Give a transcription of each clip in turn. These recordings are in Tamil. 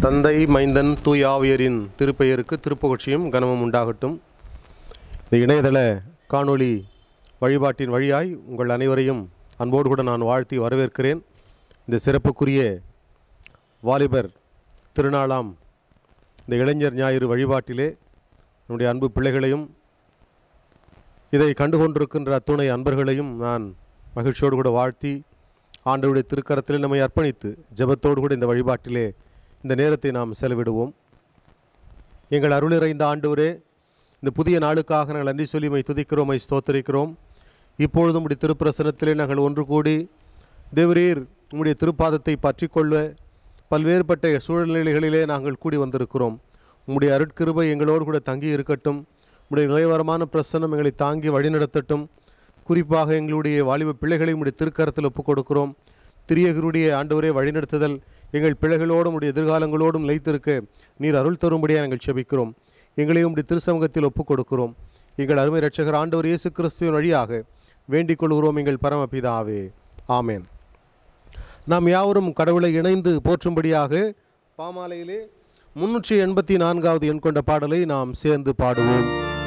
தந்தை மைந்தன் தூய் ஆவியரின் திருப்பெயருக்கு திருப்புகழ்ச்சியும் கனமும் உண்டாகட்டும் இந்த இணையதள காணொளி வழிபாட்டின் வழியாய் உங்கள் அனைவரையும் அன்போடு கூட நான் வாழ்த்தி வரவேற்கிறேன் இந்த சிறப்புக்குரிய வாலிபர் திருநாளாம் இந்த இளைஞர் ஞாயிறு வழிபாட்டிலே நம்முடைய அன்பு பிள்ளைகளையும் இதை கண்டுகொண்டிருக்கின்ற அத்துணை அன்பர்களையும் நான் மகிழ்ச்சியோடு கூட வாழ்த்தி ஆண்டவருடைய திருக்கரத்தில் நம்மை அர்ப்பணித்து ஜெபத்தோடு கூட இந்த வழிபாட்டிலே இந்த நேரத்தை நாம் செலவிடுவோம் எங்கள் அருளிறைந்த ஆண்டவரே இந்த புதிய நாளுக்காக நாங்கள் நன்றி சொல்லி மை துதிக்கிறோம் மை ஸ்தோத்தரிக்கிறோம் இப்பொழுதும் உம்முடைய திருப்பிரசனத்திலே நாங்கள் ஒன்று கூடி தேவரீர் உம்முடைய திருப்பாதத்தை பற்றிக்கொள்ள பல்வேறுபட்ட சூழ்நிலைகளிலே நாங்கள் கூடி வந்திருக்கிறோம் உம்முடைய அருட்கிருபை எங்களோடு கூட தங்கி இருக்கட்டும் உம்முடைய நிலைவரமான பிரசன்னம் எங்களை தாங்கி வழிநடத்தட்டும் குறிப்பாக எங்களுடைய வாலிப பிள்ளைகளை உம்முடைய திருக்கரத்தில் ஒப்புக் கொடுக்கிறோம் திரியகருடைய ஆண்டவரே வழிநடத்துதல் எங்கள் பிள்ளைகளோடும் உடைய எதிர்காலங்களோடும் நிலைத்திருக்க நீர் அருள் தரும்படியாக நாங்கள் செபிக்கிறோம் எங்களையும் உடைய திருசமூகத்தில் ஒப்புக் கொடுக்கிறோம் எங்கள் அருமை இரட்சகர் ஆண்டவர் இயேசு கிறிஸ்துவின் வழியாக வேண்டிக் கொள்கிறோம் எங்கள் பரமபிதாவே ஆமேன் நாம் யாவரும் கடவுளை இணைந்து போற்றும்படியாக பாமாலையிலே முன்னூற்றி எண்பத்தி நான்காவது எண் கொண்ட பாடலை நாம் சேர்ந்து பாடுவோம்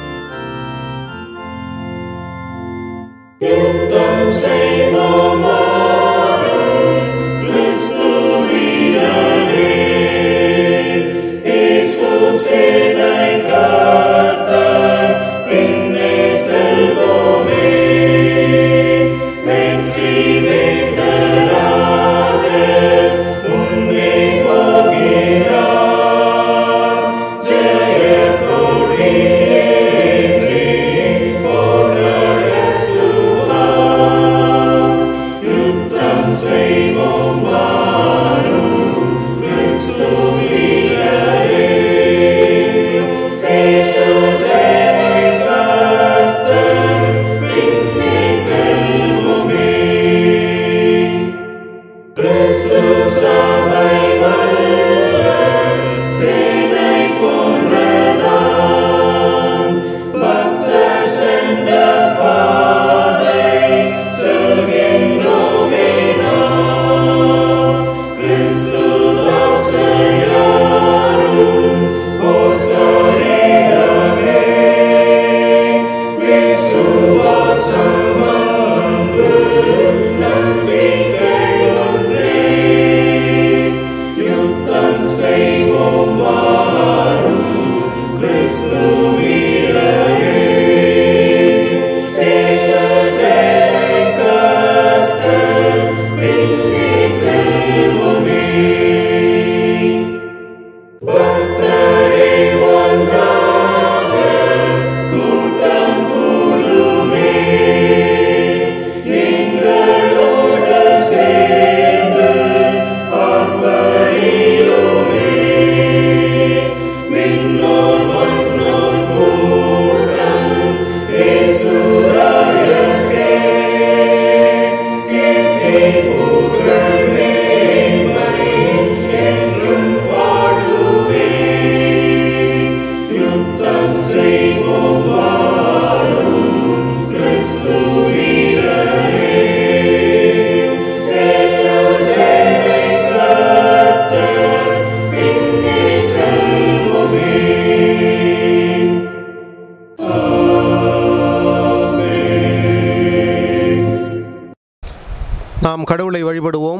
நாம் கடவுளை வழிபடுவோம்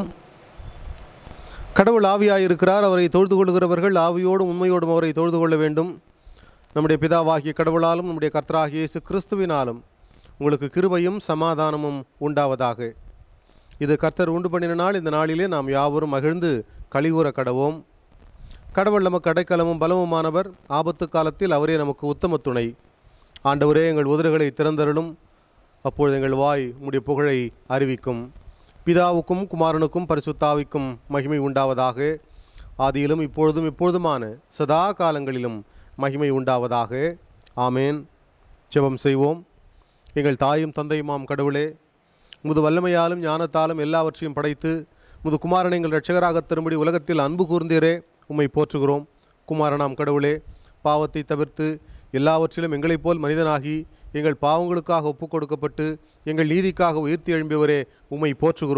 கடவுள் ஆவியாய் இருக்கிறார் அவரை தொழுது கொள்கிறவர்கள் ஆவியோடும் உண்மையோடும் அவரை தொழுது கொள்ள வேண்டும் நம்முடைய பிதாவாகிய கடவுளாலும் நம்முடைய கர்த்தராகிய இயேசு கிறிஸ்துவினாலும் உங்களுக்கு கிருபையும் சமாதானமும் உண்டாவதாக இது கர்த்தர் உண்டு பண்ணின நாள் இந்த நாளிலே நாம் யாவரும் மகிழ்ந்து கலிகூற கடவோம் கடவுள் நமக்கு அடைக்கலமும் பலமுமானவர் ஆபத்து காலத்தில் அவரே நமக்கு உத்தம துணை ஆண்டவரே எங்கள் உதடுகளை திறந்தருளும் அப்பொழுது எங்கள் வாய் உம்முடைய புகழை அறிவிக்கும் பிதாவுக்கும் குமாரனுக்கும் பரிசுத்தாவிக்கும் மகிமை உண்டாவதாக ஆதியிலும் இப்பொழுதும் இப்பொழுதுமான சதா காலங்களிலும் மகிமை உண்டாவதாக ஆமேன் ஜெபம் செய்வோம் எங்கள் தாயும் தந்தையுமாம் கடவுளே முது வல்லமையாலும் ஞானத்தாலும் எல்லாவற்றையும் படைத்து முது குமாரனை எங்கள் இரட்சகராகத் தரும்படி உலகத்தில் அன்பு கூர்ந்தீரே உம்மை போற்றுகிறோம் குமாரனாம் கடவுளே பாவத்தை தவிர்த்து எல்லாவற்றிலும் எங்களைப் போல் மனிதனாகி எங்கள் பாவங்களுக்காக ஒப்புக் கொடுக்கப்பட்டு எங்கள் நீதிக்காக உயிர்த்தி எழும்பியவரே உம்மை போற்றுகிறோம்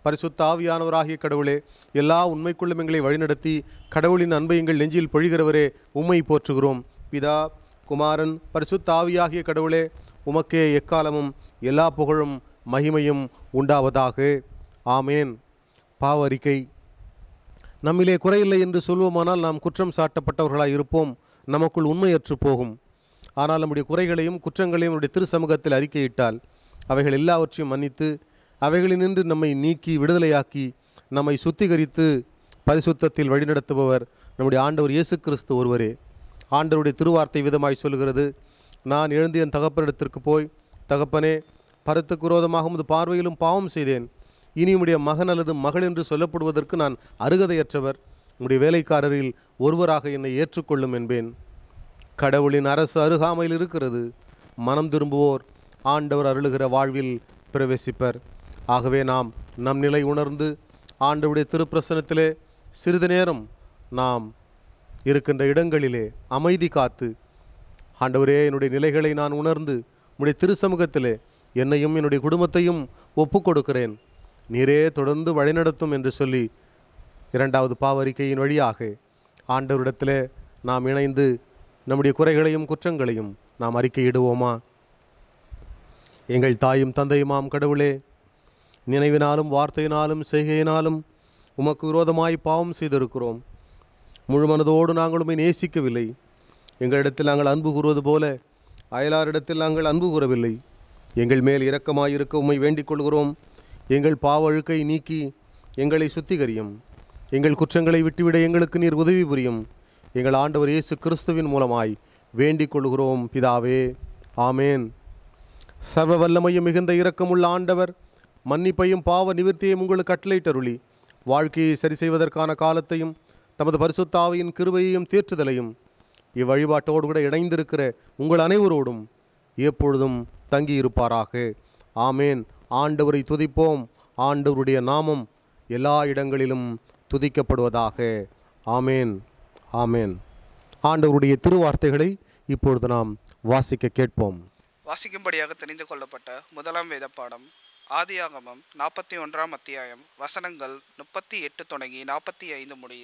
பரிசுத்த ஆவியானவராகிய கடவுளே எல்லா உண்மைக்குள்ளும் எங்களை வழிநடத்தி கடவுளின் அன்பை எங்கள் நெஞ்சில் பொழிகிறவரே உம்மை போற்றுகிறோம் பிதா குமாரன் பரிசுத்த ஆவியாகிய கடவுளே உமக்கே எக்காலமும் எல்லா புகழும் மகிமையும் உண்டாவதாக ஆமேன் பாவ அறிக்கை நம்மிலே குறையில்லை என்று சொல்வோமானால் நாம் குற்றம் சாட்டப்பட்டவர்களாய் இருப்போம் நமக்குள் உண்மையற்று போகும் ஆனால் நம்முடைய குறைகளையும் குற்றங்களையும் நம்முடைய திருசமூகத்தில் அறிக்கையிட்டால் அவைகள் எல்லாவற்றையும் மன்னித்து அவைகளினின்று நம்மை நீக்கி விடுதலையாக்கி நம்மை சுத்திகரித்து பரிசுத்தத்தில் வழிநடத்துபவர் நம்முடைய ஆண்டவர் இயேசு கிறிஸ்து ஒருவரே ஆண்டவருடைய திருவார்த்தை விதமாய் சொல்கிறது நான் எழுந்து என் தகப்பனிடத்திற்கு போய் தகப்பனே பரத்துக்கு விரோதமாக உமது பார்வையிலும் பாவம் செய்தேன் இனி உம்முடைய மகன் அல்லது மகள் என்று சொல்லப்படுவதற்கு நான் அருகதையற்றவர் உம்முடைய வேலைக்காரரில் ஒருவராக என்னை ஏற்றுக்கொள்ளும் என்பேன் கடவுளின் அரசு அருகாமையில் இருக்கிறது மனம் திரும்புவோர் ஆண்டவர் அருளுகிற வாழ்வில் பிரவேசிப்பர் ஆகவே நாம் நம் நிலை உணர்ந்து ஆண்டவருடைய திருப்பிரசனத்திலே சிறிது நேரம் நாம் இருக்கின்ற இடங்களிலே அமைதி காத்து ஆண்டவரே என்னுடைய நிலைகளை நான் உணர்ந்து உம்முடைய திருசமூகத்திலே என்னையும் என்னுடைய குடும்பத்தையும் ஒப்புக் கொடுக்கிறேன் நீரே தொடர்ந்து வழிநடத்தும் என்று சொல்லி இரண்டாவது பாவரிக்கையின் வழியாக ஆண்டவரிடத்திலே நாம் இணைந்து நம்முடைய குறைகளையும் குற்றங்களையும் நாம் அறிக்கையிடுவோமா எங்கள் தாயும் தந்தையுமாம் கடவுளே நினைவினாலும் வார்த்தையினாலும் செய்கையினாலும் உமக்கு விரோதமாய் பாவம் செய்திருக்கிறோம் முழு மனதோடு நாங்கள் உம்மை நேசிக்கவில்லை எங்களிடத்தில் நாங்கள் அன்பு கூறுவது போல அயலாரிடத்தில் நாங்கள் அன்பு கூறவில்லை எங்கள் மேல் இரக்கமாயிருக்க உம்மை வேண்டிக் கொள்கிறோம் எங்கள் பாவ அழுக்கை நீக்கி எங்களை சுத்திகரியும் எங்கள் குற்றங்களை விட்டுவிட எங்களுக்கு நீர் உதவி புரியும் எங்கள் ஆண்டவர் இயேசு கிறிஸ்துவின் மூலமாய் வேண்டிக் கொள்கிறோம் பிதாவே ஆமேன் சர்வ வல்லமையும் மிகுந்த இரக்கமுள்ள ஆண்டவர் மன்னிப்பையும் பாவ நிவிர்த்தியையும் உங்களுக்கு கட்டளையிட்டருளி வாழ்க்கையை சரி செய்வதற்கான காலத்தையும் தமது பரிசுத்தாவியின் கிருபையையும் தேற்றுதலையும் இவ்வழிபாட்டோடு கூட இணைந்திருக்கிற உங்கள் அனைவரோடும் எப்பொழுதும் தங்கியிருப்பாராக ஆமேன் ஆண்டவரை துதிப்போம் ஆண்டவருடைய நாமம் எல்லா இடங்களிலும் துதிக்கப்படுவதாக ஆமேன் ஆமேன் ஆண்டவருடைய திருவார்த்தைகளை இப்பொழுது நாம் வாசிக்க கேட்போம் வாசிக்கும்படியாக தெரிந்து கொள்ளப்பட்ட முதலாம் வேத பாடம் ஆதியாகமம் நாற்பத்தி ஒன்றாம் அத்தியாயம் வசனங்கள் முப்பத்தி எட்டு தொடங்கி நாற்பத்தி ஐந்து முடிய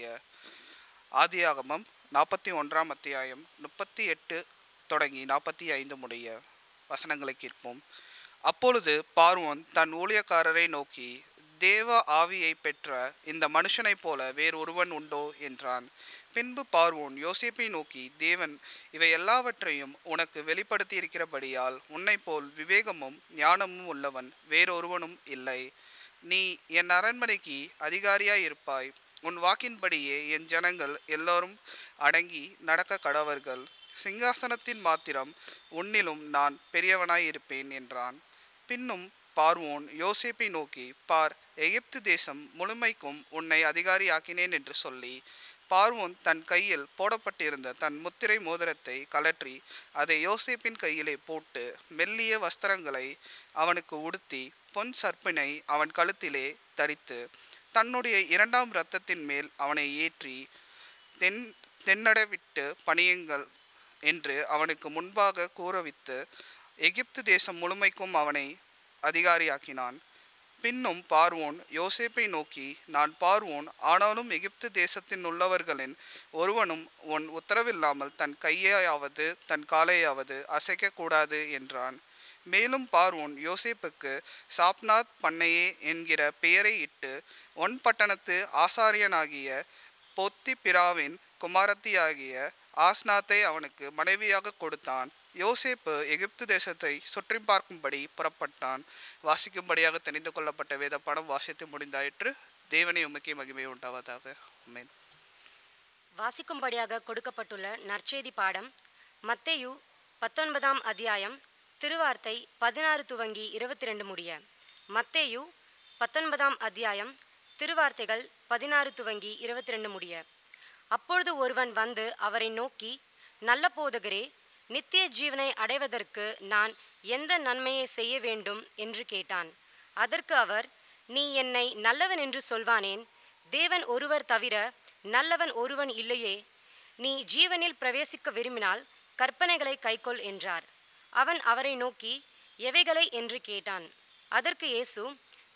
ஆதியாகமம் நாற்பத்தி ஒன்றாம் அத்தியாயம் முப்பத்தி எட்டு தொடங்கி நாற்பத்தி ஐந்து முடிய வசனங்களை கேட்போம் அப்பொழுது பார்வோன் தன் ஊழியக்காரரை நோக்கி தேவ ஆவியை பெற்ற இந்த மனுஷனைப் போல வேறு ஒருவன் உண்டோ என்றான் பின்பு பார்வோன் யோசேப்பை நோக்கி தேவன் இவை எல்லாவற்றையும் உனக்கு வெளிப்படுத்தி இருக்கிறபடியால் உன்னைப் போல் விவேகமும் ஞானமும் உள்ளவன் வேறொருவனும் இல்லை நீ என் அரண்மனைக்கு அதிகாரியாய் இருப்பாய் உன் வாக்கின்படியே என் ஜனங்கள் எல்லோரும் அடங்கி நடக்க கடவர்கள் சிங்காசனத்தின் மாத்திரம் உன்னிலும் நான் பெரியவனாய் இருப்பேன் என்றான் பின்னும் பார்வோன் யோசேப்பை நோக்கி பார் எகிப்து தேசம் முழுமைக்கும் உன்னை அதிகாரியாக்கினேன் என்று சொல்லி பார்வோன் தன் கையில் போடப்பட்டிருந்த தன் முத்திரை மோதிரத்தை கலற்றி அதை யோசேப்பின் கையிலே போட்டு மெல்லிய வஸ்திரங்களை அவனுக்கு உடுத்தி பொன் சர்ப்பினை அவன் கழுத்திலே தரித்து தன்னுடைய இரண்டாம் இரத்தத்தின் மேல் அவனை ஏற்றி தென் தென்னட விட்டு பணியுங்கள் என்று அவனுக்கு முன்பாக கூறவித்து எகிப்து தேசம் முழுமைக்கும் அவனை அதிகாரியாக்கினான் பின்னும் பார்வோன் யோசேப்பை நோக்கி நான் பார்வோன் ஆனாலும் எகிப்து தேசத்தின் உள்ளவர்களின் ஒருவனும் உன் உத்தரவில்லாமல் தன் கையையாவது தன் காலையாவது அசைக்கக்கூடாது என்றான் மேலும் பார்வோன் யோசேப்புக்கு சாப்நாத் பண்ணையே என்கிற பெயரை இட்டு ஒன் பட்டணத்து ஆசாரியனாகிய பொத்தி பிராவின் குமாரத்தியாகிய ஆஸ்நாத்தை அவனுக்கு மனைவியாக கொடுத்தான் யோசேப்பு எகிப்து தேசத்தை சுற்றி பார்க்கும்படி புறப்பட்டான் வாசிக்கும்படியாக தெரிந்து கொள்ளப்பட்ட வேத படம் வாசித்து முடிந்தாயிற்று தேவனை உமக்கே மகிமை உண்டாவதாக ஆமென் வாசிக்கும்படியாக கொடுக்கப்பட்டுள்ள நற்செய்தி பாடம் மத்தேயு பத்தொன்பதாம் அத்தியாயம் திருவார்த்தை பதினாறு துவங்கி இருபத்தி ரெண்டு முடிய மத்தேயு பத்தொன்பதாம் அத்தியாயம் திருவார்த்தைகள் பதினாறு துவங்கி இருபத்தி ரெண்டு முடிய அப்பொழுது ஒருவன் வந்து அவரை நோக்கி நல்ல போதகரே நித்திய ஜீவனை அடைவதற்கு நான் எந்த நன்மையை செய்ய வேண்டும் என்று கேட்டான் அதற்கு அவர் நீ என்னை நல்லவன் என்று சொல்வானேன் தேவன் ஒருவர் தவிர நல்லவன் ஒருவன் இல்லையே நீ ஜீவனில் பிரவேசிக்க விரும்பினால் கற்பனைகளை கைக்கொள் என்றார் அவன் அவரை நோக்கி எவைகளை என்று கேட்டான் அதற்கு இயேசு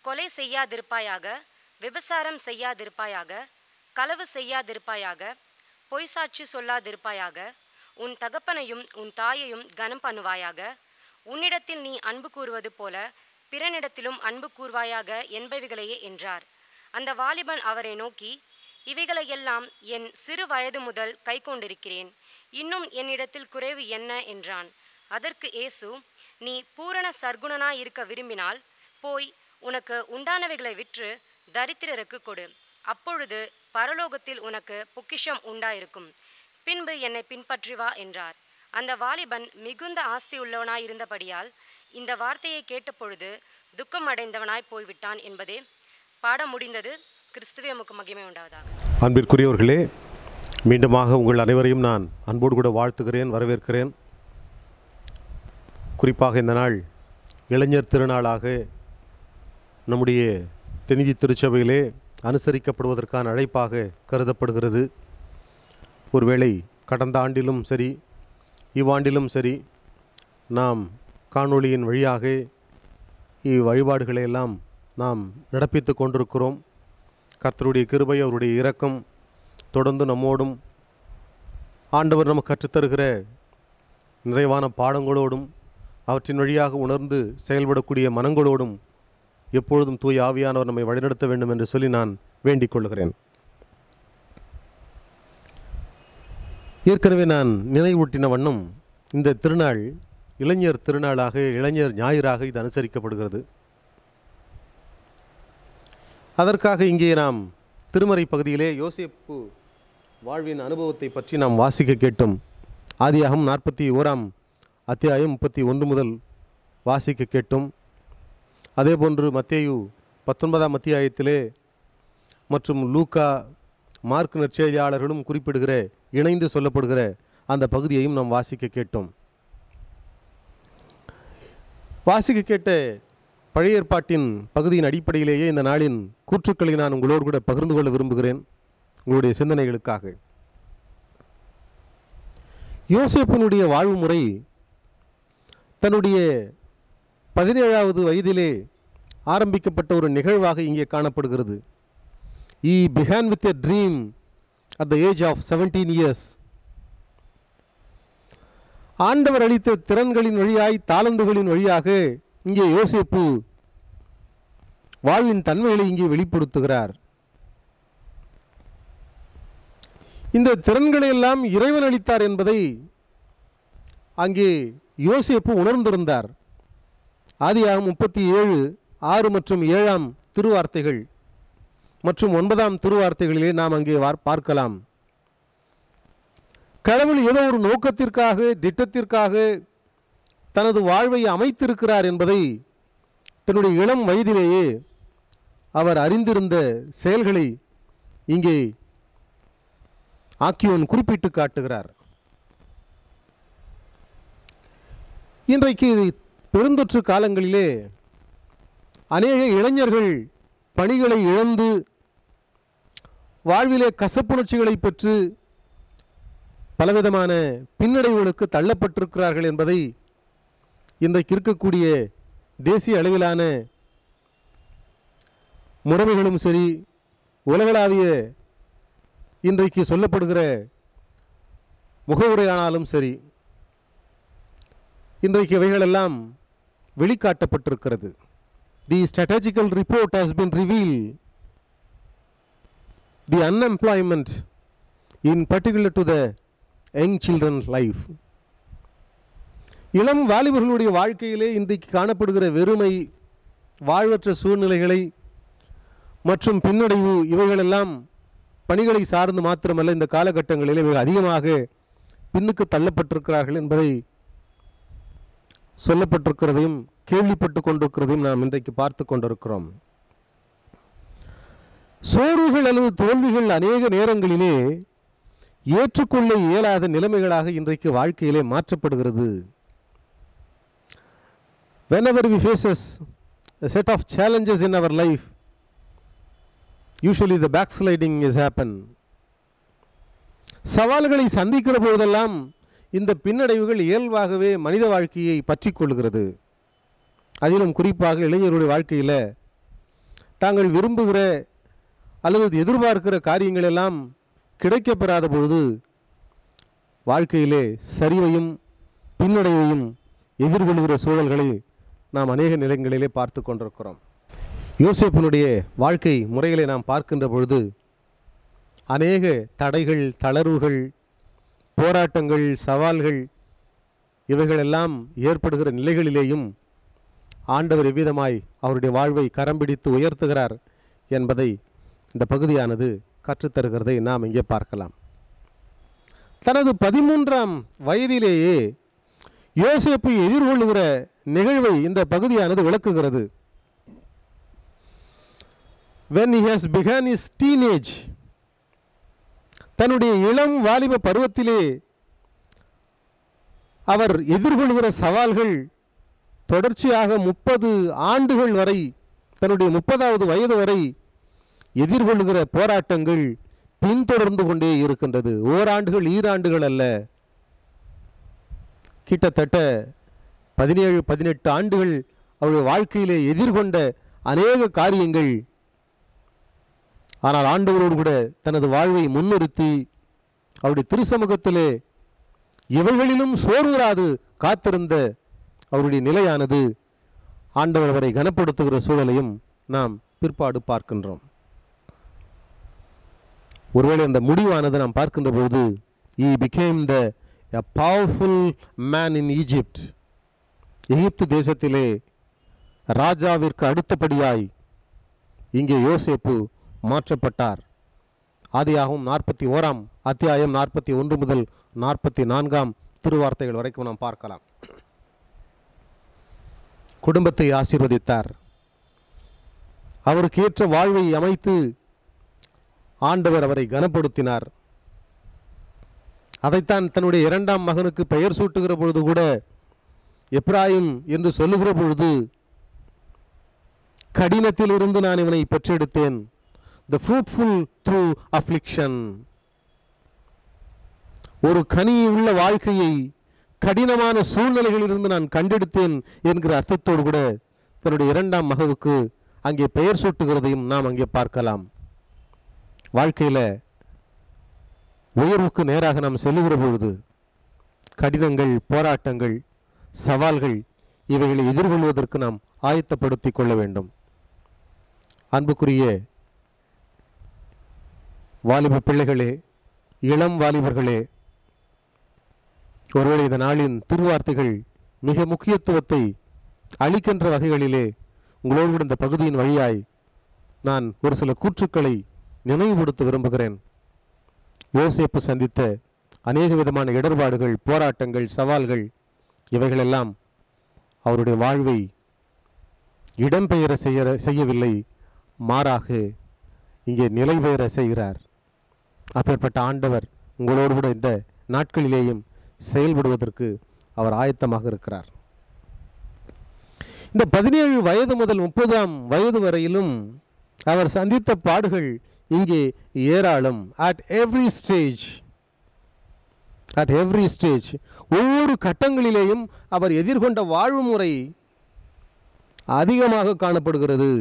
கொலை செய்யாதிருப்பாயாக விபசாரம் செய்யாதிருப்பாயாக களவு செய்யாதிருப்பாயாக பொய் சாட்சி சொல்லாதிருப்பாயாக உன் தகப்பனையும் உன் தாயையும் கனம் பண்ணுவாயாக உன்னிடத்தில் நீ அன்பு கூறுவது போல பிறனிடத்திலும் அன்பு கூர்வாயாக என்பவைகளையே என்றார் அந்த வாலிபன் அவரை நோக்கி இவைகளையெல்லாம் என் சிறு வயது முதல் கை கொண்டிருக்கிறேன் இன்னும் என்னிடத்தில் குறைவு என்ன என்றான் அதற்கு இயேசு நீ பூரண சர்க்குணனாய் இருக்க விரும்பினால் போய் உனக்கு உண்டானவைகளை விற்று தரித்திரருக்கு கொடு அப்பொழுது பரலோகத்தில் உனக்கு பொக்கிஷம் உண்டாயிருக்கும் பின்பு என்னை பின்பற்றி வா என்றார் அந்த வாலிபன் மிகுந்த ஆஸ்தி உள்ளவனாய் இருந்தபடியால் இந்த வார்த்தையை கேட்டபொழுது துக்கம் அடைந்தவனாய் போய்விட்டான் என்பதே பாடம் முடிந்தது கிறிஸ்துவே உமக்கு மகிமை உண்டாவதாக அன்பிற்குரியவர்களே மீண்டுமாக உங்கள் அனைவரையும் நான் அன்போடு கூட வாழ்த்துகிறேன் வரவேற்கிறேன் குறிப்பாக இந்த நாள் இளைஞர் திருநாளாக நம்முடைய தெனிதி திருச்சபையிலே அனுசரிக்கப்படுவதற்கான அழைப்பாக கருதப்படுகிறது ஒருவேளை கடந்த ஆண்டிலும் சரி இவ்வாண்டிலும் சரி நாம் காணொளியின் வழியாக இவ்வழிபாடுகளை எல்லாம் நாம் நடப்பித்து கொண்டிருக்கிறோம் கர்த்தருடைய கிருபை அவருடைய இரக்கம் தொடர்ந்து நம்மோடும் ஆண்டவர் நமக்கு கற்றுத்தருகிற நிறைவான பாடங்களோடும் அவற்றின் வழியாக உணர்ந்து செயல்படக்கூடிய மனங்களோடும் எப்பொழுதும் தூய் ஆவியானவர் நம்மை வழிநடத்த வேண்டும் என்று சொல்லி நான் வேண்டிக் கொள்கிறேன் ஏற்கனவே நான் நினைவூட்டின வண்ணம் இந்த திருநாள் இளைஞர் திருநாளாக இளைஞர் ஞாயிறாக இது அனுசரிக்கப்படுகிறது அதற்காக இங்கே நாம் திருமறை பகுதியிலே யோசேப்பு வாழ்வின் அனுபவத்தை பற்றி நாம் வாசிக்க கேட்டோம் ஆதியாகம் நாற்பத்தி ஓராம் அத்தியாயம் முப்பத்தி ஒன்று முதல் வாசிக்க கேட்டோம் அதேபோன்று மத்தேயு பத்தொன்பதாம் அத்தியாயத்திலே மற்றும் லூக்கா மார்க் நற்செய்தியாளர்களும் குறிப்பிடுகிற இணைந்து சொல்லப்படுகிற அந்த பகுதியையும் நாம் வாசிக்க கேட்டோம் வாசிக்க கேட்ட பழைய ஏற்பாட்டின் பகுதியின் அடிப்படையிலேயே இந்த நாளின் கூற்றுக்களை நான் உங்களோடு கூட பகிர்ந்து கொள்ள விரும்புகிறேன் உங்களுடைய சிந்தனைகளுக்காக யோசேப்பினுடைய வாழ்வு முறை தன்னுடைய பதினேழாவது வயதிலே ஆரம்பிக்கப்பட்ட ஒரு நிகழ்வாக இங்கே காணப்படுகிறது he began with a dream at the age of seventeen years ஆண்டவர் அளித்த திறன்களின் வழியாய் தாளந்துகளின் வழியாக இங்கே யோசேப்பு வாழ்வின் தன்மைகளை இங்கே வெளிப்படுத்துகிறார் இந்த திறன்களை எல்லாம் இறைவன் அளித்தார் என்பதை அங்கே யோசேப்பு உணர்ந்திருந்தார் ஆதியாகம் முப்பத்தி ஏழு ஆறு மற்றும் ஏழாம் திருவார்த்தைகள் மற்றும் ஒன்பதாம் திருவார்த்தைகளிலே நாம் அங்கே வார்- பார்க்கலாம் கடவுள் ஏதோ ஒரு நோக்கத்திற்காக திட்டத்திற்காக தனது வாழ்வை அமைத்திருக்கிறார் என்பதை தன்னுடைய இளம் வயதிலேயே அவர் அறிந்திருந்த செயல்களை இங்கே ஆக்கியோன் குறிப்பிட்டு காட்டுகிறார் இன்றைக்கு பெருந்தொற்று காலங்களிலே அநேக இளைஞர்கள் பணிகளை இழந்து வாழ்விலே கசப்புணர்ச்சிகளை பெற்று பலவிதமான பின்னடைவுகளுக்கு தள்ளப்பட்டிருக்கிறார்கள் என்பதை இன்றைக்கு இருக்கக்கூடிய தேசிய அளவிலான முறைமைகளும் சரி உலகளாவிய இன்றைக்கு சொல்லப்படுகிற முகவுரையானாலும் சரி இன்றைக்கு இவைகளெல்லாம் வெளிக்காட்டப்பட்டிருக்கிறது the strategical report has been reveal the unemployment in particular to the young children life இளம் வாலிபர்களுடைய வாழ்க்கையிலே இன்றைக்கு காணப்படுகிற வெறுமை வாழ்வற்ற சூழ்நிலைகளை மற்றும் பின்னடைவு இவைகளெல்லாம் பணிகளை சார்ந்து மாத்திரமல்ல இந்த காலகட்டங்களில் இவைகள் அதிகமாக பின்னுக்கு தள்ளப்பட்டிருக்கிறார்கள் என்பதை சொல்லப்பட்டிருக்கிறதையும் கேள்விப்பட்டு கொண்டிருக்கிறதையும் நாம் இன்றைக்கு பார்த்து கொண்டிருக்கிறோம் சோர்வுகள் அல்லது தோல்விகள் அநேக நேரங்களிலே ஏற்றுக்கொள்ள இயலாத நிலைமைகளாக இன்றைக்கு வாழ்க்கையிலே மாற்றப்படுகிறது whenever we faces a set of challenges in our life usually the backsliding is happen சவால்களை சந்திக்கிற போதெல்லாம் இந்த பின்னடைவுகள் இயல்பாகவே மனித வாழ்க்கையை பற்றி கொள்கிறது அதிலும் குறிப்பாக இளைஞருடைய வாழ்க்கையில் தாங்கள் விரும்புகிற அல்லது எதிர்பார்க்கிற காரியங்கள் எல்லாம் கிடைக்கப்பெறாத பொழுது வாழ்க்கையிலே சரிவையும் பின்னடைவையும் எதிர்கொள்கிற சூழல்களை நாம் அநேக நிலைகளிலே பார்த்து கொண்டிருக்கிறோம் யோசேப்பினுடைய வாழ்க்கை முறைகளை நாம் பார்க்கின்ற பொழுது அநேக தடைகள் தளர்வுகள் போராட்டங்கள் சவால்கள் இவைகளெல்லாம் ஏற்படுகிற நிலைகளிலேயும் ஆண்டவர் எவ்விதமாய் அவருடைய வாழ்வை கரம் பிடித்து உயர்த்துகிறார் என்பதை இந்த பகுதியானது கற்றுத்தருகிறதை நாம் இங்கே பார்க்கலாம் தனது பதிமூன்றாம் வயதிலேயே யோசேப்பை எதிர்கொள்ளுகிற நிகழ்வை இந்த பகுதியானது விளக்குகிறது when he has begun his teenage தன்னுடைய இளம் வாலிப பருவத்திலே அவர் எதிர்கொள்கிற சவால்கள் தொடர்ச்சியாக முப்பது ஆண்டுகள் வரை தன்னுடைய முப்பதாவது வயது வரை எதிர்கொள்கிற போராட்டங்கள் பின்தொடர்ந்து கொண்டே இருக்கின்றது ஓராண்டுகள் ஈராண்டுகள் அல்ல கிட்டத்தட்ட பதினேழு பதினெட்டு ஆண்டுகள் அவருடைய வாழ்க்கையிலே எதிர்கொண்ட அநேக காரியங்கள் ஆனால் ஆண்டவரோடு கூட தனது வாழ்வை முன்னிறுத்தி அவருடைய திருசமூகத்திலே இவைகளிலும் சோர்வுறாது காத்திருந்த அவருடைய நிலையானது ஆண்டவர் அவரை கனப்படுத்துகிற சூழலையும் நாம் பிற்பாடு பார்க்கின்றோம் ஒருவேளை அந்த முடிவானது நாம் பார்க்கின்ற பொழுது he became the a powerful man in Egypt எகிப்து தேசத்திலே ராஜாவிற்கு அடுத்தபடியாய் இங்கே யோசேப்பு மாற்றப்பட்டார் ஆதியாகவும் நாற்பத்தி ஓராம் அத்தியாயம் நாற்பத்தி ஒன்று முதல் நாற்பத்தி நான்காம் திருவார்த்தைகள் வரைக்கும் நாம் பார்க்கலாம் குடும்பத்தை ஆசீர்வதித்தார் அவருக்கு ஏற்ற வாழ்வை அமைத்து ஆண்டவர் அவரை கனப்படுத்தினார் அதைத்தான் தன்னுடைய இரண்டாம் மகனுக்கு பெயர் சூட்டுகிற பொழுது கூட எப்ராயிம் என்று சொல்லுகிற பொழுது கடினத்திலிருந்து நான் இவனை பெற்றெடுத்தேன் த ஃப்ரூட்ஃபுல் த்ரூ அஃப்ளிக்ஷன் ஒரு கனி உள்ள வாழ்க்கையை கடினமான சூழ்நிலைகளிலிருந்து நான் கண்டெடுத்தேன் என்கிற அர்த்தத்தோடு கூட தன்னுடைய இரண்டாம் மகவுக்கு அங்கே பெயர் சூட்டுகிறதையும் நாம் அங்கே பார்க்கலாம் வாழ்க்கையில் உயர்வுக்கு நேராக நாம் செல்லுகிற பொழுது கடினங்கள் போராட்டங்கள் சவால்கள் இவைகளை எதிர்கொள்வதற்கு நாம் ஆயத்தப்படுத்திக் கொள்ள வேண்டும் அன்புக்குரிய வாலிப பிள்ளைகளே இளம் வாலிபர்களே ஒருவேளை இந்த நாளின் திருவார்த்தைகள் மிக முக்கியத்துவத்தை அளிக்கின்ற வகைகளிலே உங்களோடு கூட இந்த பகுதியின் வழியாய் நான் ஒரு சில கூற்றுக்களை நினைவுபடுத்த விரும்புகிறேன் யோசேப்பு சந்தித்த அநேக விதமான இடர்பாடுகள் போராட்டங்கள் சவால்கள் இவைகளெல்லாம் அவருடைய வாழ்வை இடம்பெயர செய்ய செய்யவில்லை மாறாக இங்கே நிலை பெயர செய்கிறார் அப்பேற்பட்ட ஆண்டவர் உங்களோடு கூட இந்த நாட்களிலேயும் செயல்படுவதற்கு அவர் ஆயத்தமாக இருக்கிறார் இந்த பதினேழு வயது முதல் முப்பதாம் வயது வரையிலும் அவர் சந்தித்த பாடுகள் இங்கே ஏராளம் at every stage at every stage ஒவ்வொரு கட்டங்களிலேயும் அவர் எதிர்கொண்ட வாழ்வு முறை அதிகமாக காணப்படுகிறது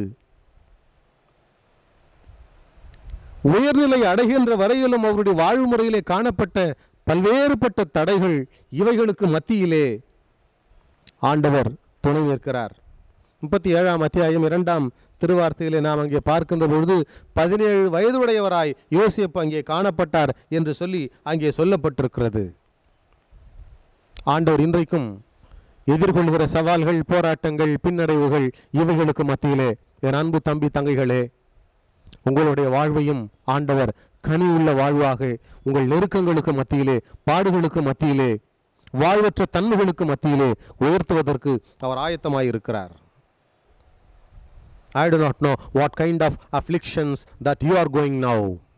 உயர்நிலை அடைகின்ற வரையிலும் அவருடைய வாழ்வு முறையிலே காணப்பட்ட பல்வேறுபட்ட தடைகள் இவைகளுக்கு மத்தியிலே ஆண்டவர் துணை நிற்கிறார் முப்பத்தி ஏழாம் அத்தியாயம் இரண்டாம் திருவார்த்தையிலே நாம் அங்கே பார்க்கின்ற பொழுது பதினேழு வயதுடையவராய் யோசேப்பு அங்கே காணப்பட்டார் என்று சொல்லி அங்கே சொல்லப்பட்டிருக்கிறது ஆண்டவர் இன்றைக்கும் எதிர்கொள்கிற சவால்கள் போராட்டங்கள் பின்னடைவுகள் இவைகளுக்கு மத்தியிலே என் அன்பு தம்பி தங்கைகளே உங்களுடைய வாழ்வையும் ஆண்டவர் கனி உள்ள வாழ்வாக உங்கள் நெருக்கங்களுக்கு மத்தியிலே பாடுகளுக்கு மத்தியிலே வாழ்வற்ற தன்மைகளுக்கு மத்தியிலே உயர்த்துவதற்கு அவர் ஆயத்தமாயிருக்கிறார் I do not know what kind of afflictions that you are going now.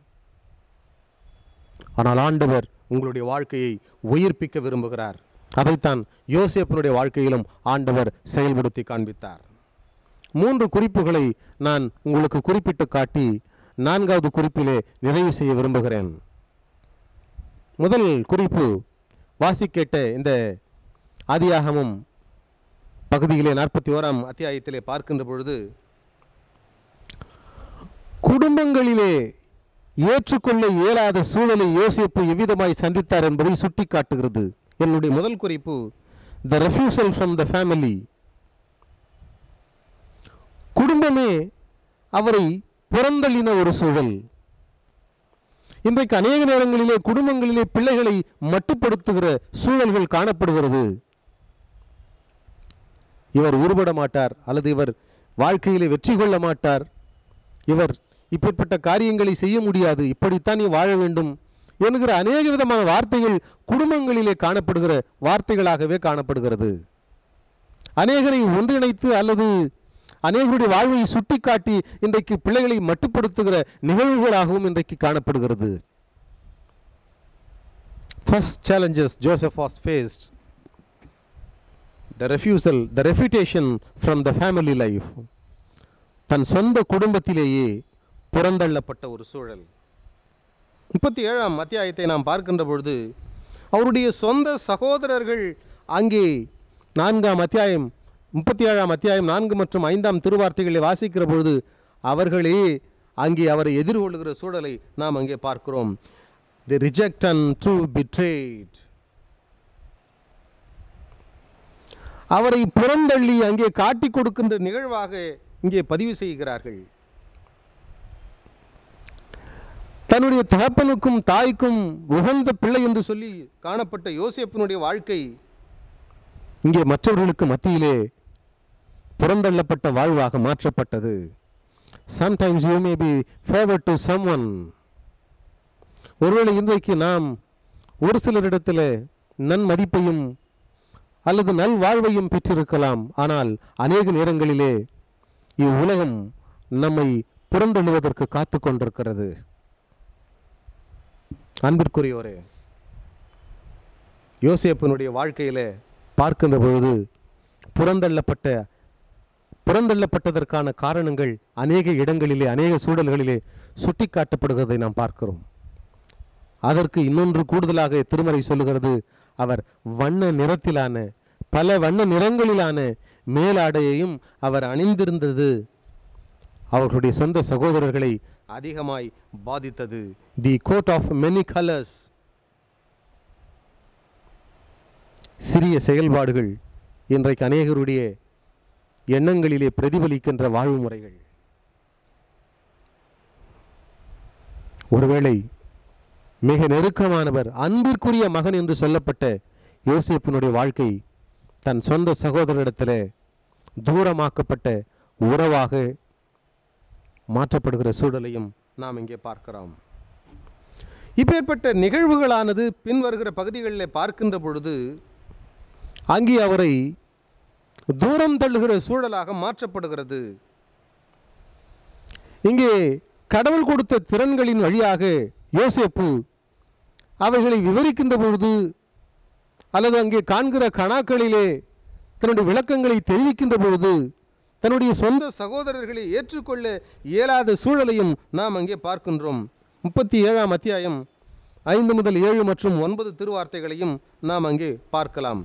ஆனால் ஆண்டவர் உங்களுடைய வாழ்க்கையை உயிர்ப்பிக்க விரும்புகிறார் அதைத்தான் யோசேப்பினுடைய வாழ்க்கையிலும் ஆண்டவர் செயல்படுத்தி காண்பித்தார் மூன்று குறிப்புகளை நான் உங்களுக்கு குறிப்பிட்டு காட்டி நான்காவது குறிப்பிலே நிறைவு செய்ய விரும்புகிறேன் முதல் குறிப்பு வாசிக்கேட்ட இந்த ஆதியாகமும் பகுதியிலே நாற்பத்தி ஓராம் அத்தியாயத்திலே பார்க்கின்ற பொழுது குடும்பங்களிலே ஏற்றுக்கொள்ள இயலாத சூழலை யோசிப்பு எவ்விதமாய் சந்தித்தார் என்பதை சுட்டிக்காட்டுகிறது என்னுடைய முதல் குறிப்பு the refusal from the family குடும்பமே அவரை புறந்தள்ளின ஒரு சூழல் இன்றைக்கு அநேக நேரங்களிலே குடும்பங்களிலே பிள்ளைகளை மட்டுப்படுத்துகிற சூழல்கள் காணப்படுகிறது இவர் உருபட மாட்டார் அல்லது இவர் வாழ்க்கையிலே வெற்றி கொள்ள மாட்டார் இவர் இப்படிப்பட்ட காரியங்களை செய்ய முடியாது இப்படித்தான் நீ வாழ வேண்டும் என்கிற அநேக விதமான வார்த்தைகள் குடும்பங்களிலே காணப்படுகிற வார்த்தைகளாகவே காணப்படுகிறது அநேகரை ஒன்றிணைத்து அல்லது அநேகருடைய வாழ்வை சுட்டிக்காட்டி இன்றைக்கு பிள்ளைகளை மட்டுப்படுத்துகிற நிகழ்வுகளாகவும் இன்றைக்கு காணப்படுகிறது first challenges Joseph was faced the refusal the refutation from the family life தன் சொந்த குடும்பத்திலேயே புறந்தள்ளப்பட்ட ஒரு சூழல் முப்பத்தி ஏழாம் அத்தியாயத்தை நாம் பார்க்கின்ற பொழுது அவருடைய சொந்த சகோதரர்கள் அங்கே நான்காம் அத்தியாயம் முப்பத்தி ஏழாம் அத்தியாயம் நான்கு மற்றும் ஐந்தாம் திருவார்த்தைகளை வாசிக்கிற பொழுது அவர்களே அங்கே அவரை எதிர்கொள்கிற சூழலை நாம் அங்கே பார்க்கிறோம் the reject and true betrayed அவரை புறந்தள்ளி அங்கே காட்டிக் கொடுக்கின்ற நிகழ்வாக இங்கே பதிவு செய்கிறார்கள் தன்னுடைய தகப்பனுக்கும் தாய்க்கும் உகந்த பிள்ளை என்று சொல்லி காணப்பட்ட யோசேப்பினுடைய வாழ்க்கை இங்கே மற்றவர்களுக்கு மத்தியிலே புறந்தள்ளப்பட்ட வாழ்வாக மாற்றப்பட்டது sometimes you may be favour to someone ஒருவேளை இன்றைக்கு நாம் ஒரு சிலரிடத்தில் நன்மதிப்பையும் அல்லது நல் வாழ்வையும் பெற்றிருக்கலாம் ஆனால் அநேக நேரங்களிலே இவ்வுலகம் நம்மை புறந்தள்ளுவதற்கு காத்து கொண்டிருக்கிறது அன்பிற்குரியோரே யோசேப்பனுடைய வாழ்க்கையில் பார்க்கின்ற பொழுது புறந்தள்ளப்பட்ட புறந்தள்ளப்பட்டதற்கான காரணங்கள் அநேக இடங்களிலே அநேக சூழல்களிலே சுட்டிக்காட்டப்படுகிறதை நாம் பார்க்கிறோம் அதற்கு இன்னொன்று கூடுதலாக திருமறை சொல்லுகிறது அவர் வண்ண நிறத்திலான பல வண்ண நிறங்களிலான மேலாடையையும் அவர் அணிந்திருந்தது அவர்களுடைய சொந்த சகோதரர்களை அதிகமாய் பாதித்தது the coat of many colours சிறிய செயல்பாடுகள் இன்றைக்கு அநேகருடைய எண்ணங்களிலே பிரதிபலிக்கின்ற வாழ்வு முறைகள் ஒருவேளை மிக நெருக்கமானவர் அன்பிற்குரிய மகன் என்று சொல்லப்பட்ட யோசேப்பினுடைய வாழ்க்கை தன் சொந்த சகோதரரிடத்தில் தூரமாக்கப்பட்ட உறவாக மாற்றப்படுகிற சூழலையும் நாம் இங்கே பார்க்கிறோம் இப்பேற்பட்ட நிகழ்வுகளானது பின்வருகிற பகுதிகளில் பார்க்கின்ற பொழுது அங்கே அவரை தூரம் தள்ளுகிற சூழலாக மாற்றப்படுகிறது இங்கே கடவுள் கொடுத்த திறன்களின் வழியாக யோசேப்பு அவைகளை விவரிக்கின்ற பொழுது அல்லது அங்கே காண்கிற கணாக்களிலே தன்னுடைய விளக்கங்களை தெரிவிக்கின்ற பொழுது தன்னுடைய சொந்த சகோதரர்களை ஏற்றுக்கொள்ள இயலாத சூழலையும் நாம் அங்கே பார்க்கின்றோம் முப்பத்தி ஏழாம் அத்தியாயம் ஐந்து முதல் ஏழு மற்றும் ஒன்பது திருவார்த்தைகளையும் நாம் அங்கே பார்க்கலாம்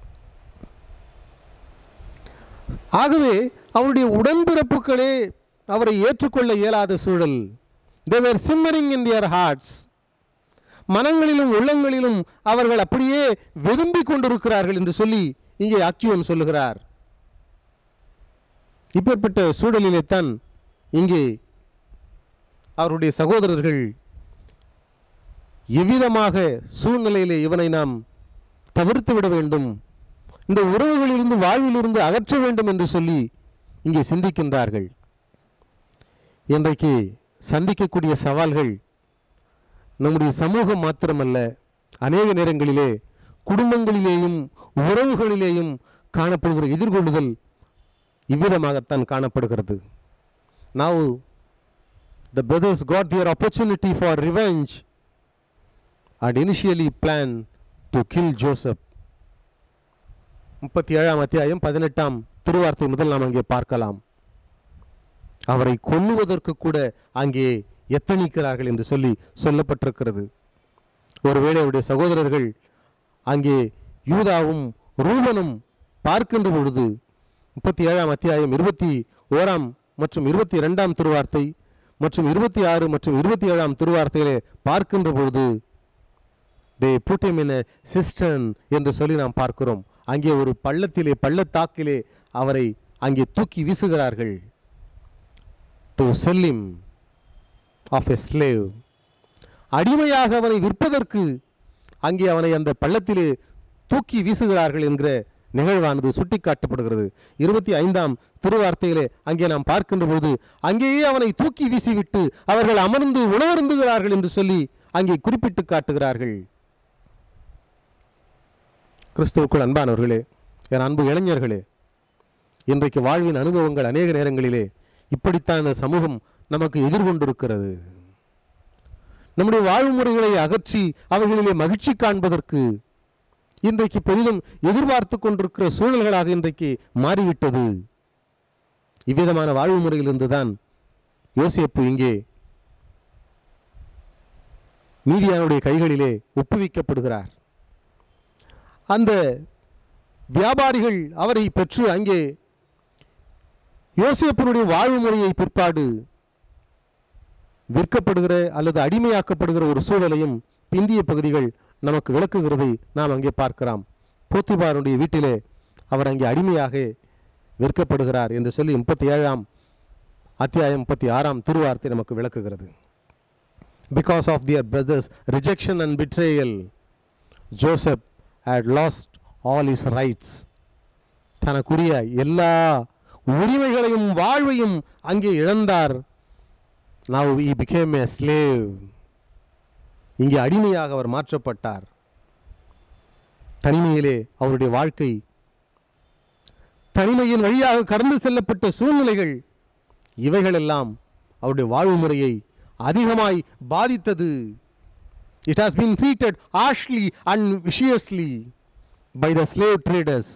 ஆகவே அவருடைய உடன்பிறப்புகளே அவரை ஏற்றுக்கொள்ள இயலாத சூழல் they were simmering in their hearts மனங்களிலும் உள்ளங்களிலும் அவர்கள் அப்படியே விரும்பிக் கொண்டிருக்கிறார்கள் என்று சொல்லி இங்கே அக்கியோன் சொல்லுகிறார் இப்பேற்பட்ட சூழலிலே தான் இங்கே அவருடைய சகோதரர்கள் எவ்விதமாக சூழ்நிலையிலே இவனை நாம் தவிர்த்து விட வேண்டும் இந்த உறவுகளிலிருந்து வாழ்விலிருந்து அகற்ற வேண்டும் என்று சொல்லி இங்கே சிந்திக்கின்றார்கள் இன்றைக்கு சந்திக்கக்கூடிய சவால்கள் நம்முடைய சமூகம் மாத்திரமல்ல அநேக நேரங்களிலே குடும்பங்களிலேயும் உறவுகளிலேயும் காணப்படுகிற எதிர்கொள்ளுதல் இவ்விதமாகத்தான் காணப்படுகிறது now the brothers got their opportunity for revenge and initially planned to kill joseph முப்பத்தி ஏழாம் அத்தியாயம் பதினெட்டாம் திருவார்த்தை முதல் நாம் அங்கே பார்க்கலாம் அவரை கொல்லுவதற்கு கூட அங்கே எத்தனிக்கிறார்கள் என்று சொல்லி சொல்லப்பட்டிருக்கிறது ஒருவேளை அவருடைய சகோதரர்கள் அங்கே யூதாவும் ரூபனும் பார்க்கின்ற பொழுது முப்பத்தி ஏழாம் அத்தியாயம் இருபத்தி ஓராம் மற்றும் இருபத்தி இரண்டாம் திருவார்த்தை மற்றும் இருபத்தி ஆறு மற்றும் இருபத்தி ஏழாம் திருவார்த்தையிலே பார்க்கின்ற பொழுது they put him in a cistern என்று சொல்லி நாம் பார்க்கிறோம் அங்கே ஒரு பள்ளத்திலே பள்ளத்தாக்கிலே அவரை அங்கே தூக்கி வீசுகிறார்கள் to sell him off a slave அடிமையாக அவனை விற்பதற்கு அங்கே அவனை அந்த பள்ளத்திலே தூக்கி வீசுகிறார்கள் என்கிற நிகழ்வானது சுட்டிக்காட்டப்படுகிறது இருபத்தி ஐந்தாம் திருவார்த்தையிலே அங்கே நாம் பார்க்கின்ற பொழுது அங்கேயே அவனை தூக்கி வீசிவிட்டு அவர்கள் அமர்ந்து உணவருந்துகிறார்கள் என்று சொல்லி அங்கே குறிப்பிட்டு காட்டுகிறார்கள் கிறிஸ்துவுக்குள் அன்பானவர்களே என் அன்பு இளைஞர்களே இன்றைக்கு வாழ்வின் அனுபவங்கள் அநேக நேரங்களிலே இப்படித்தான் இந்த சமூகம் நமக்கு எதிர்கொண்டிருக்கிறது நம்முடைய வாழ்வு முறைகளை அகற்றி அவைகளிலே மகிழ்ச்சி காண்பதற்கு இன்றைக்கு பெரிதும் எதிர்பார்த்து கொண்டிருக்கிற சூழல்களாக இன்றைக்கு மாறிவிட்டது இவ்விதமான வாழ்வு முறையிலிருந்து தான் யோசேப்பு இங்கே மீதியானுடைய கைகளிலே ஒப்புவிக்கப்படுகிறார் அந்த வியாபாரிகள் அவரை பெற்று அங்கே யோசேப்பினுடைய வாழ்வு முறையை பிற்பாடு விற்கப்படுகிற அல்லது அடிமையாக்கப்படுகிற ஒரு சூழலையும் பிந்திய பகுதிகள் நமக்கு விளக்குகிறதை நாம் அங்கே பார்க்கலாம் போத்திபாருடைய வீட்டிலே அவர் அங்கே அடிமையாக விற்கப்படுகிறார் என்று சொல்லி முப்பத்தி ஏழாம் அத்தியாயம் முப்பத்தி ஆறாம் திருவார்த்தை நமக்கு விளக்குகிறது because of their brothers rejection and betrayal Joseph had lost all his rights தனக்குரிய எல்லா உரிமைகளையும் வாழ்வையும் அங்கே இழந்தார் now he became a slave இங்கே அடிமையாக அவர் மாற்றப்பட்டார் தனிமையிலே அவருடைய வாழ்க்கை தனிமையின் வழியாக கடந்து செல்லப்பட்ட சூழ்நிலைகள் இவைகளெல்லாம் அவருடைய வாழ்வு முறையை அதிகமாய் பாதித்தது It has been treated harshly and viciously by the slave traders.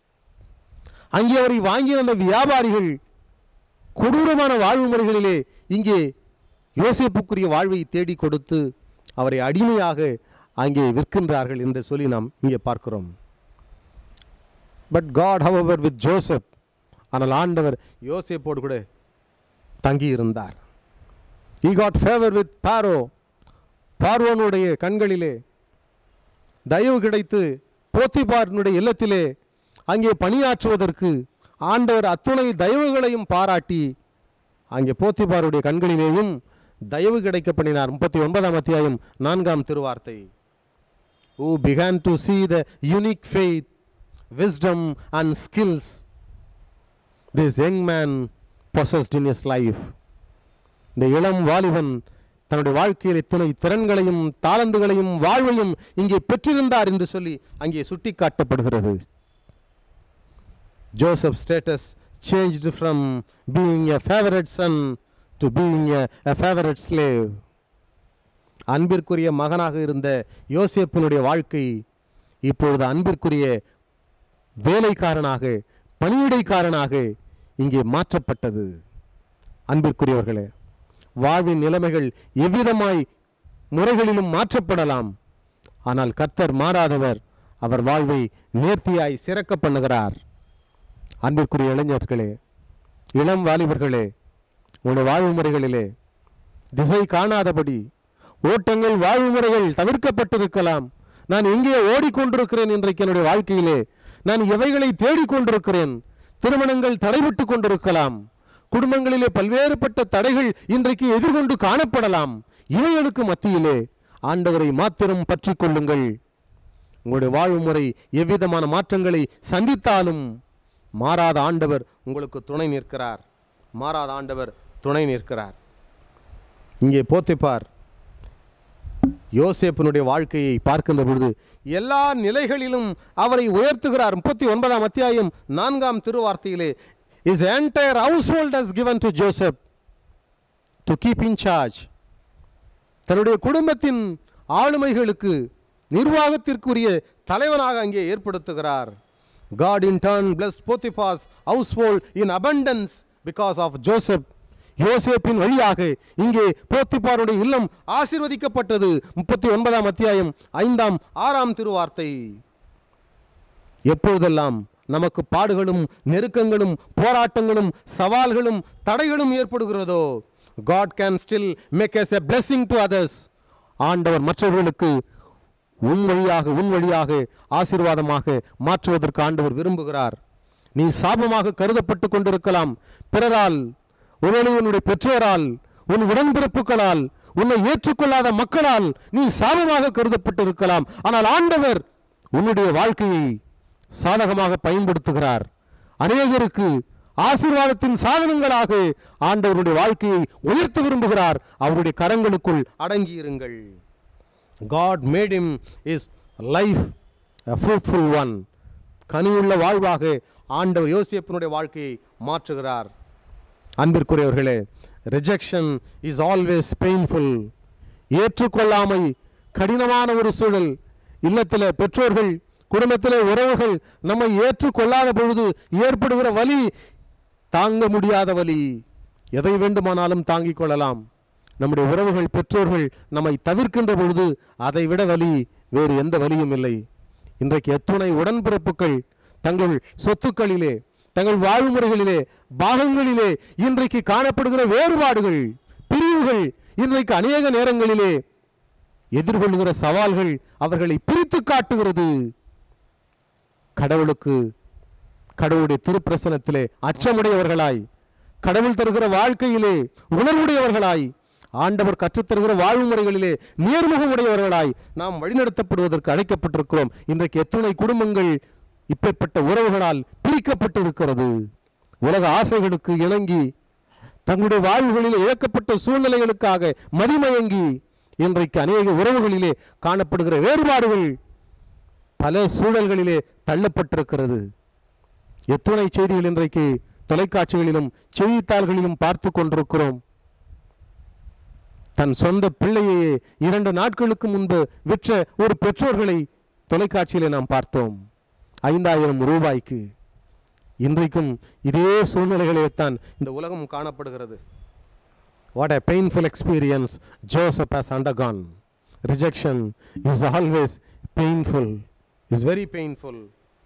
அங்கே அவரை வாங்கிய அந்த வியாபாரிகள் கொடூரமான வாழ்வு முறைகளிலே இங்கே யோசேப்புக்குரிய வாழ்வை தேடி கொடுத்து அவரை அடிமையாக அங்கே விற்கின்றார்கள் என்று சொல்லி நாம் இங்கே பார்க்கிறோம் but God however with Joseph ஆனால் ஆண்டவர் யோசேப்போடு கூட தங்கி இருந்தார் he got favour with Pharaoh பார்வோனுடைய கண்களிலே தயவு கிடைத்து போத்திபாரனுடைய இல்லத்திலே அங்கே பணியாற்றுவதற்கு ஆண்டவர் அத்துணை தயவுகளையும் பாராட்டி அங்கே போத்திபாருடைய கண்களிலேயும் தயவு கிடைக்க பண்ணினார் முப்பத்தி ஒன்பதாம் அத்தியாயம் நான்காம் திருவார்த்தை who began to see the unique faith, wisdom, and skills this young man possessed in his life. இந்த இளம் வாலிபன் தன்னுடைய வாழ்க்கையில் இத்தனை திறன்களையும் தாளந்துகளையும் வாழ்வையும் இங்கே பெற்றிருந்தார் என்று சொல்லி அங்கே சுட்டிக்காட்டப்படுகிறது Joseph status changed from being a favourite son to being a favourite slave அன்பிற்குரிய மகனாக இருந்த யோசேப்பினுடைய வாழ்க்கை இப்பொழுது அன்பிற்குரிய வேலைக்காரனாக பணியிடைக்காரனாக இங்கே மாற்றப்பட்டது அன்பிற்குரியவர்களே வாழ்வின் நிலைமைகள் எவ்விதமாய் முறைகளிலும் மாற்றப்படலாம் ஆனால் கர்த்தர் மாறாதவர் அவர் வாழ்வை நேர்த்தியாய் சிறக்க பண்ணுகிறார் அன்பிற்குரிய இளைஞர்களே இளம் வாலிபர்களே உங்களுடைய வாழ்வு முறைகளிலே திசை காணாதபடி ஓட்டங்கள் வாழ்வு முறைகள் தவிர்க்கப்பட்டிருக்கலாம் நான் எங்கே ஓடிக்கொண்டிருக்கிறேன் இன்றைக்கு என்னுடைய வாழ்க்கையிலே நான் எவைகளை தேடிக்கொண்டிருக்கிறேன் திருமணங்கள் தடைபட்டு கொண்டிருக்கலாம் குடும்பங்களிலே பல்வேறுபட்ட தடைகள் இன்றைக்கு எதிர்கொண்டு காணப்படலாம் இவைகளுக்கு மத்தியிலே ஆண்டவரை மாத்திரம் பற்றி கொள்ளுங்கள் உங்களுடைய வாழ்வு முறை எவ்விதமான மாற்றங்களை சந்தித்தாலும் மாறாத ஆண்டவர் உங்களுக்கு துணை நிற்கிறார் மாறாத ஆண்டவர் துணை நிற்கிறார் இங்கே போத்திப்பார் யோசேப்பினுடைய வாழ்க்கையை பார்க்கின்ற பொழுது எல்லா நிலைகளிலும் அவரை உயர்த்துகிறார் முப்பத்தி ஒன்பதாம் அத்தியாயம் நான்காம் திருவார்த்தையிலே is entire household has given to Joseph to keep in charge தன்னுடைய குடும்பத்தின் ஆளுமைகளுக்கு நிர்வாகத்திற்குரிய தலைவனாக அங்கே ஏற்படுத்துகிறார் God in turn bless Potiphar's household in abundance because of Joseph யோசேப்பின் வழியாக இங்கே போத்திபாருடைய இல்லம் ஆசீர்வதிக்கப்பட்டது முப்பத்தி ஒன்பதாம் அத்தியாயம் ஐந்தாம் ஆறாம் திருவார்த்தை எப்பொழுதெல்லாம் நமக்கு பாடுகளும் நெருக்கங்களும் போராட்டங்களும் சவால்களும் தடைகளும் ஏற்படுகிறதோ God can still make us a blessing to others ஆண்டவர் மற்றவர்களுக்கு உன் வழியாக உன் வழியாக ஆசீர்வாதமாக மாற்றுவதற்கு ஆண்டவர் விரும்புகிறார் நீ சாபமாக கருதப்பட்டு கொண்டிருக்கலாம் பிறரால் ஒருவேளை உன்னுடைய பெற்றோரால் உன் உடன்பிறப்புகளால் உன்னை ஏற்றுக்கொள்ளாத மக்களால் நீ சாபமாக கருதப்பட்டிருக்கலாம் ஆனால் ஆண்டவர் உன்னுடைய வாழ்க்கையை சாதகமாக பயன்படுத்துகிறார் அநேகருக்கு ஆசீர்வாதத்தின் சாதனங்களாக ஆண்டவருடைய வாழ்க்கையை உயர்த்த விரும்புகிறார் அவருடைய கரங்களுக்குள் அடங்கியிருங்கள் God made him his life a fruitful one கனியுள்ள வாழ்வாக ஆண்டவர் யோசேப்பினுடைய வாழ்க்கையை மாற்றுகிறார் அன்பிற்குரியவர்களே ரிஜெக்ஷன் இஸ் ஆல்வேஸ் பெயின்ஃபுல் ஏற்றுக்கொள்ளாமை கடினமான ஒரு சூழல் இல்லத்தில் பெற்றோர்கள் குடும்பத்திலே உறவுகள் நம்மை ஏற்றுக்கொள்ளாத பொழுது ஏற்படுகிற வலி தாங்க முடியாத வலி எதை வேண்டுமானாலும் தாங்கிக் கொள்ளலாம் நம்முடைய உறவுகள் பெற்றோர்கள் நம்மை தவிர்க்கின்ற பொழுது அதை விட வலி வேறு எந்த வலியும் இல்லை இன்றைக்கு எத்துணை உடன்பிறப்புகள் தங்கள் சொத்துக்களிலே தங்கள் வாழ்முறைகளிலே பாகங்களிலே இன்றைக்கு காணப்படுகிற வேறுபாடுகள் பிரிவுகள் இன்றைக்கு அநேக நேரங்களிலே எதிர்கொள்கிற சவால்கள் அவர்களை பிரித்து காட்டுகிறது கடவுளுக்கு கடவுளுடைய திருப்பிரசனத்திலே அச்சமுடையவர்களாய் கடவுள் தருகிற வாழ்க்கையிலே உணர்வுடையவர்களாய் ஆண்டவர் கற்றுத்தருகிற வாழ்முறைகளிலே நேர்முகமுடையவர்களாய் நாம் வழிநடத்தப்படுவதற்கு அழைக்கப்பட்டிருக்கிறோம் இன்றைக்கு எத்துணை குடும்பங்கள் இப்பேற்பட்ட உறவுகளால் பிரிக்கப்பட்டிருக்கிறது உலக ஆசைகளுக்கு இணங்கி தங்களுடைய வாழ்வுகளில் இழக்கப்பட்ட சூழ்நிலைகளுக்காக மதிமயங்கி இன்றைக்கு அநேக உறவுகளிலே காணப்படுகிற வேறுபாடுகள் பல சூழல்களிலே தள்ளப்பட்டிருக்கிறது எத்துணை செய்திகள் இன்றைக்கு தொலைக்காட்சிகளிலும் செய்தித்தாள்களிலும் பார்த்து கொண்டிருக்கிறோம் தன் சொந்த பிள்ளையையே இரண்டு நாட்களுக்கு முன்பு விற்ற ஒரு பெற்றோர்களை தொலைக்காட்சியிலே நாம் பார்த்தோம் ஐந்தாயிரம் ரூபாய்க்கு இன்றைக்கும் இதே சூழ்நிலைகளே தான் இந்த உலகம் காணப்படுகிறது What a painful experience Joseph has undergone. Rejection is always painful, is very painful.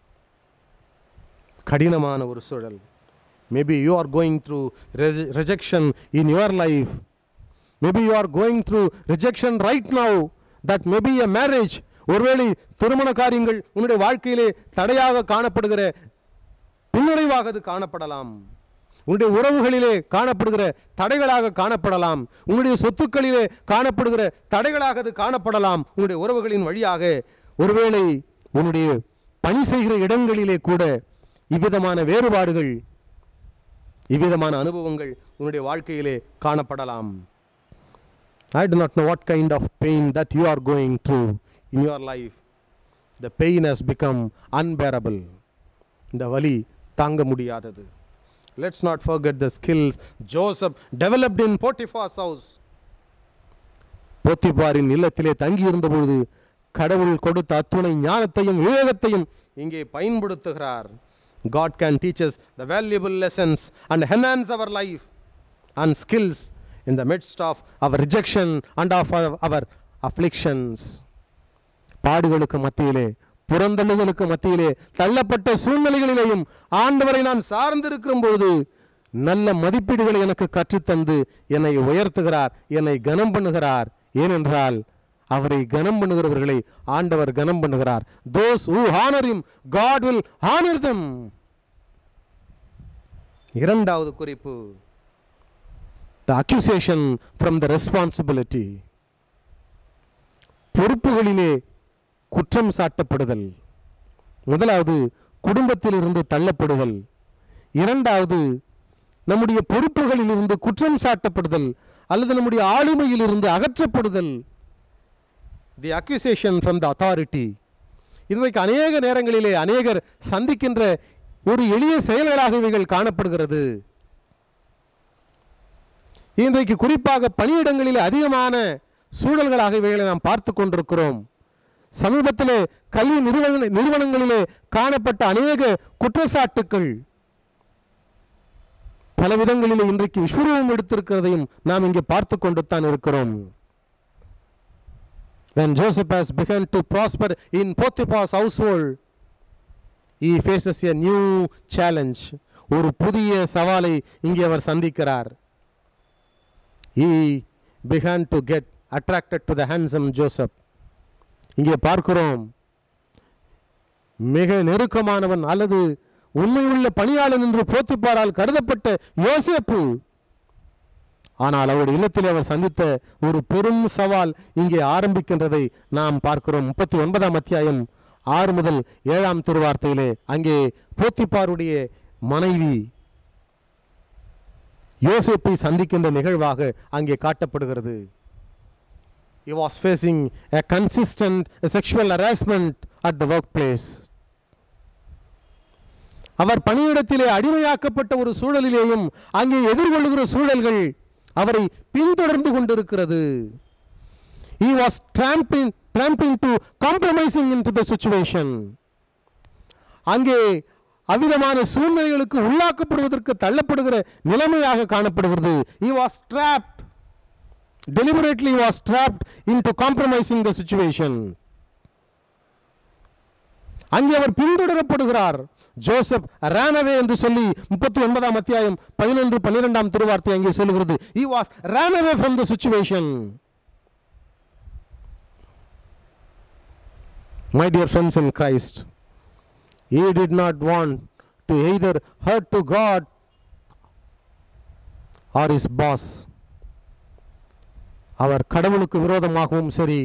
கடினமான ஒரு சூழல் maybe you are going through rejection in your life maybe you are going through rejection right now that maybe a marriage ஒருவேளை திருமண காரியங்கள் உன்னுடைய வாழ்க்கையிலே தடையாக காணப்படுகிற பின்னடைவாக அது காணப்படலாம் உன்னுடைய உறவுகளிலே காணப்படுகிற தடைகளாக காணப்படலாம் உன்னுடைய சொத்துக்களிலே காணப்படுகிற தடைகளாக அது காணப்படலாம் உன்னுடைய உறவுகளின் வழியாக ஒருவேளை உன்னுடைய பணி செய்கிற இடங்களிலே கூட இவ்விதமான வேறுபாடுகள் இவ்விதமான அனுபவங்கள் உன்னுடைய வாழ்க்கையிலே காணப்படலாம் I do not know what kind of pain that you are going through in your life. The pain has become unbearable. இந்த வலி தாங்க முடியாதது let's not forget the skills Joseph developed in Potiphar's house. போத்திபாரின் இல்லத்திலே தங்கியிருந்த பொழுது கடவுள் கொடுத்த அத்துணை ஞானத்தையும் விவேகத்தையும் இங்கே பயன்படுத்துகிறார் God can teach us the valuable lessons and enhance our life and skills in the midst of our rejection and of our, our afflictions. பாடுகளுக்கு மத்தியிலே புறந்தள்ளுதலுக்கு மத்தியிலே தள்ளப்பட்ட சூழ்நிலைகளிலேயும் ஆண்டவரை நான் சார்ந்திருக்கிற பொழுது நல்ல மதிப்பீடுகளை எனக்கு கற்றுத்தந்து என்னை உயர்த்துகிறார் என்னை கனம் பண்ணுகிறார் ஏனென்றால் அவரை கனம் பண்ணுகிறவர்களை ஆண்டவர் கனம் பண்ணுகிறார் those who honor him god will honor them இரண்டாவது குறிப்பு the accusation from the responsibility பொறுப்புகளிலே குற்றம் சாட்டப்படுதல் முதலாவது குடும்பத்திலிருந்து தள்ளப்படுதல் இரண்டாவது நம்முடைய பொறுப்புகளிலிருந்து குற்றம் சாட்டப்படுதல் அல்லது நம்முடைய ஆளுமையிலிருந்து அகற்றப்படுதல் the accusation from the authority இன்றைக்கு அநேக நேரங்களிலே அநேகர் சந்திக்கின்ற ஒரு எளிய செயல்களாக இவைகள் காணப்படுகிறது இன்றைக்கு குறிப்பாக பணியிடங்களில் அதிகமான சூழல்களாக இவைகளை நாம் பார்த்து கொண்டிருக்கிறோம் சமீபத்திலே கல்வி நிறுவன நிறுவனங்களிலே காணப்பட்ட அநேக குற்றச்சாட்டுக்கள் பல விதங்களிலே இன்றைக்கு விஸ்வரூபம் எடுத்திருக்கிறதையும் நாம் இங்கே பார்த்து கொண்டு தான் இருக்கிறோம் When Joseph has begun to prosper in Potiphar's household, he faces a new challenge. ஒரு புதிய சவாலை இங்கே அவர் சந்திக்கிறார் he began to get attracted to the handsome Joseph. இங்கே பார்க்கிறோம் மிக நெருக்கமானவன் அல்லது உண்மையுள்ள பணியாளன் என்று போத்திப்பாரால் கருதப்பட்ட யோசேப்பு ஆனால் அவருடைய இல்லத்தில் அவர் சந்தித்த ஒரு பெரும் சவால் இங்கே ஆரம்பிக்கின்றதை நாம் பார்க்கிறோம் முப்பத்தி ஒன்பதாம் அத்தியாயம் ஆறு முதல் ஏழாம் திருவார்த்தையிலே அங்கே போத்திப்பாருடைய மனைவி யோசேப்பை சந்திக்கின்ற நிகழ்வாக அங்கே காட்டப்படுகிறது He was facing a consistent sexual harassment at the workplace. அவர் பணியிடத்திலே அடிமையாக்கப்பட்ட ஒரு சூழலிலேயும் அங்கே எதிர்கொள்ளுகிற சூழல்கள் அவரை பின்தொடர்ந்து கொண்டிருக்கிறது He was tramping, tramping to compromising into the situation. அங்கே அவ்விதமான சூழ்நிலைகளுக்கு உள்ளாக்கப்படுவதற்கு தள்ளப்படுகிற நிலைமையாக காணப்படுகிறது He was trapped. Deliberately was trapped into compromising the situation. அங்கே அவர் பின்தொடரப்படுகிறார் ஜோசப் ரானவே என்று சொல்லி முப்பத்தி ஒன்பதாம் அத்தியாயம் பதினொன்று பன்னிரெண்டாம் திருவார்த்தை அங்கே சொல்லுகிறது he was ran away from the situation my dear friends in christ he did not want to either hurt to god or his boss அவர் கடவுளுக்கு விரோதமாகவும் சரி